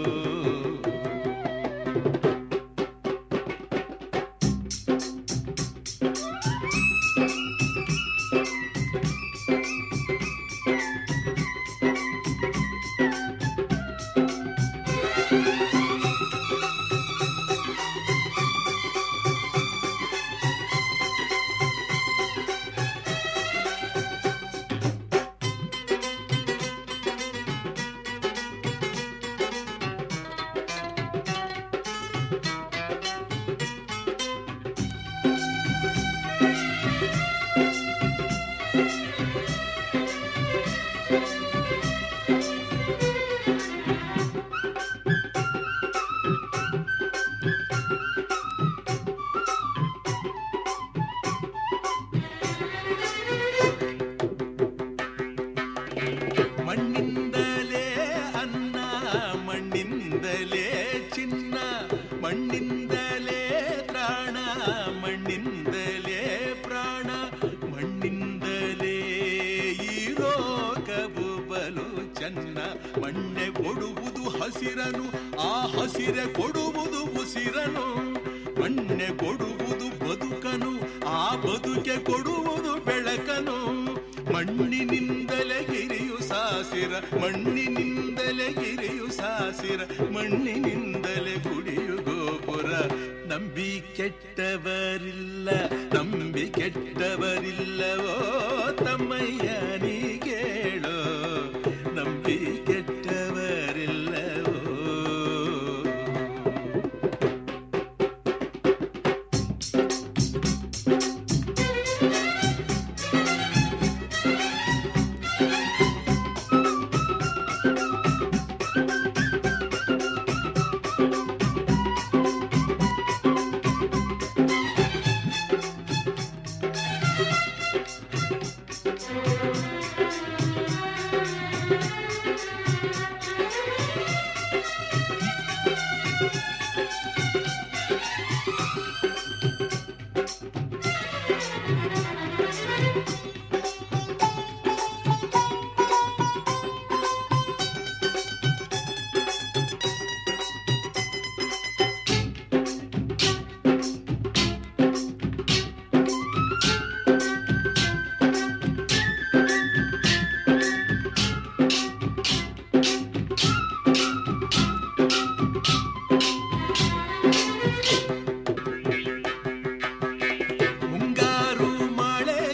ಮಣ್ಣಿಂದಲೇ ಅನ್ನ ಮಣ್ಣಿಂದಲೇ ಚಿನ್ನ ಮಣ್ಣಿಂದಲೇ ತ್ರಾಣ ಮಣ್ಣಿಂದಲೇ ಪ್ರಾಣ ಮಣ್ಣಿಂದಲೇ ಈ ರೋಗವು ಬಲು ಚೆನ್ನ ಮಣ್ಣೆ ಕೊಡುವುದು ಹಸಿರನು ಆ ಹಸಿರೆ ಕೊಡುವುದು ಉಸಿರನು ಮಣ್ಣೆ ಕೊಡುವುದು ಬದುಕನು ಆ ಬದುಕೆ ಕೊಡುವುದು ಬೆಳಕನು ಮಣ್ಣಿನಿಂದಲೇ ಗಿರಿಯು ಸಾಸಿರ ಮಣ್ಣಿನಿಂದಲೇ ಗಿರಿಯು ಸಾಸಿರ ಮಣ್ಣಿನಿಂದಲೇ ಗುಡಿಯು ಗೋಪುರ ನಂಬಿ ಕೆಟ್ಟವರಿಲ್ಲ ನಂಬಿ ಕೆಟ್ಟವರಿಲ್ಲವೋ ತಮ್ಮಯ್ಯ ನೀ ಕೇಳೋ ನಂಬಿ ಕೆಟ್ಟವರಿಲ್ಲವೋ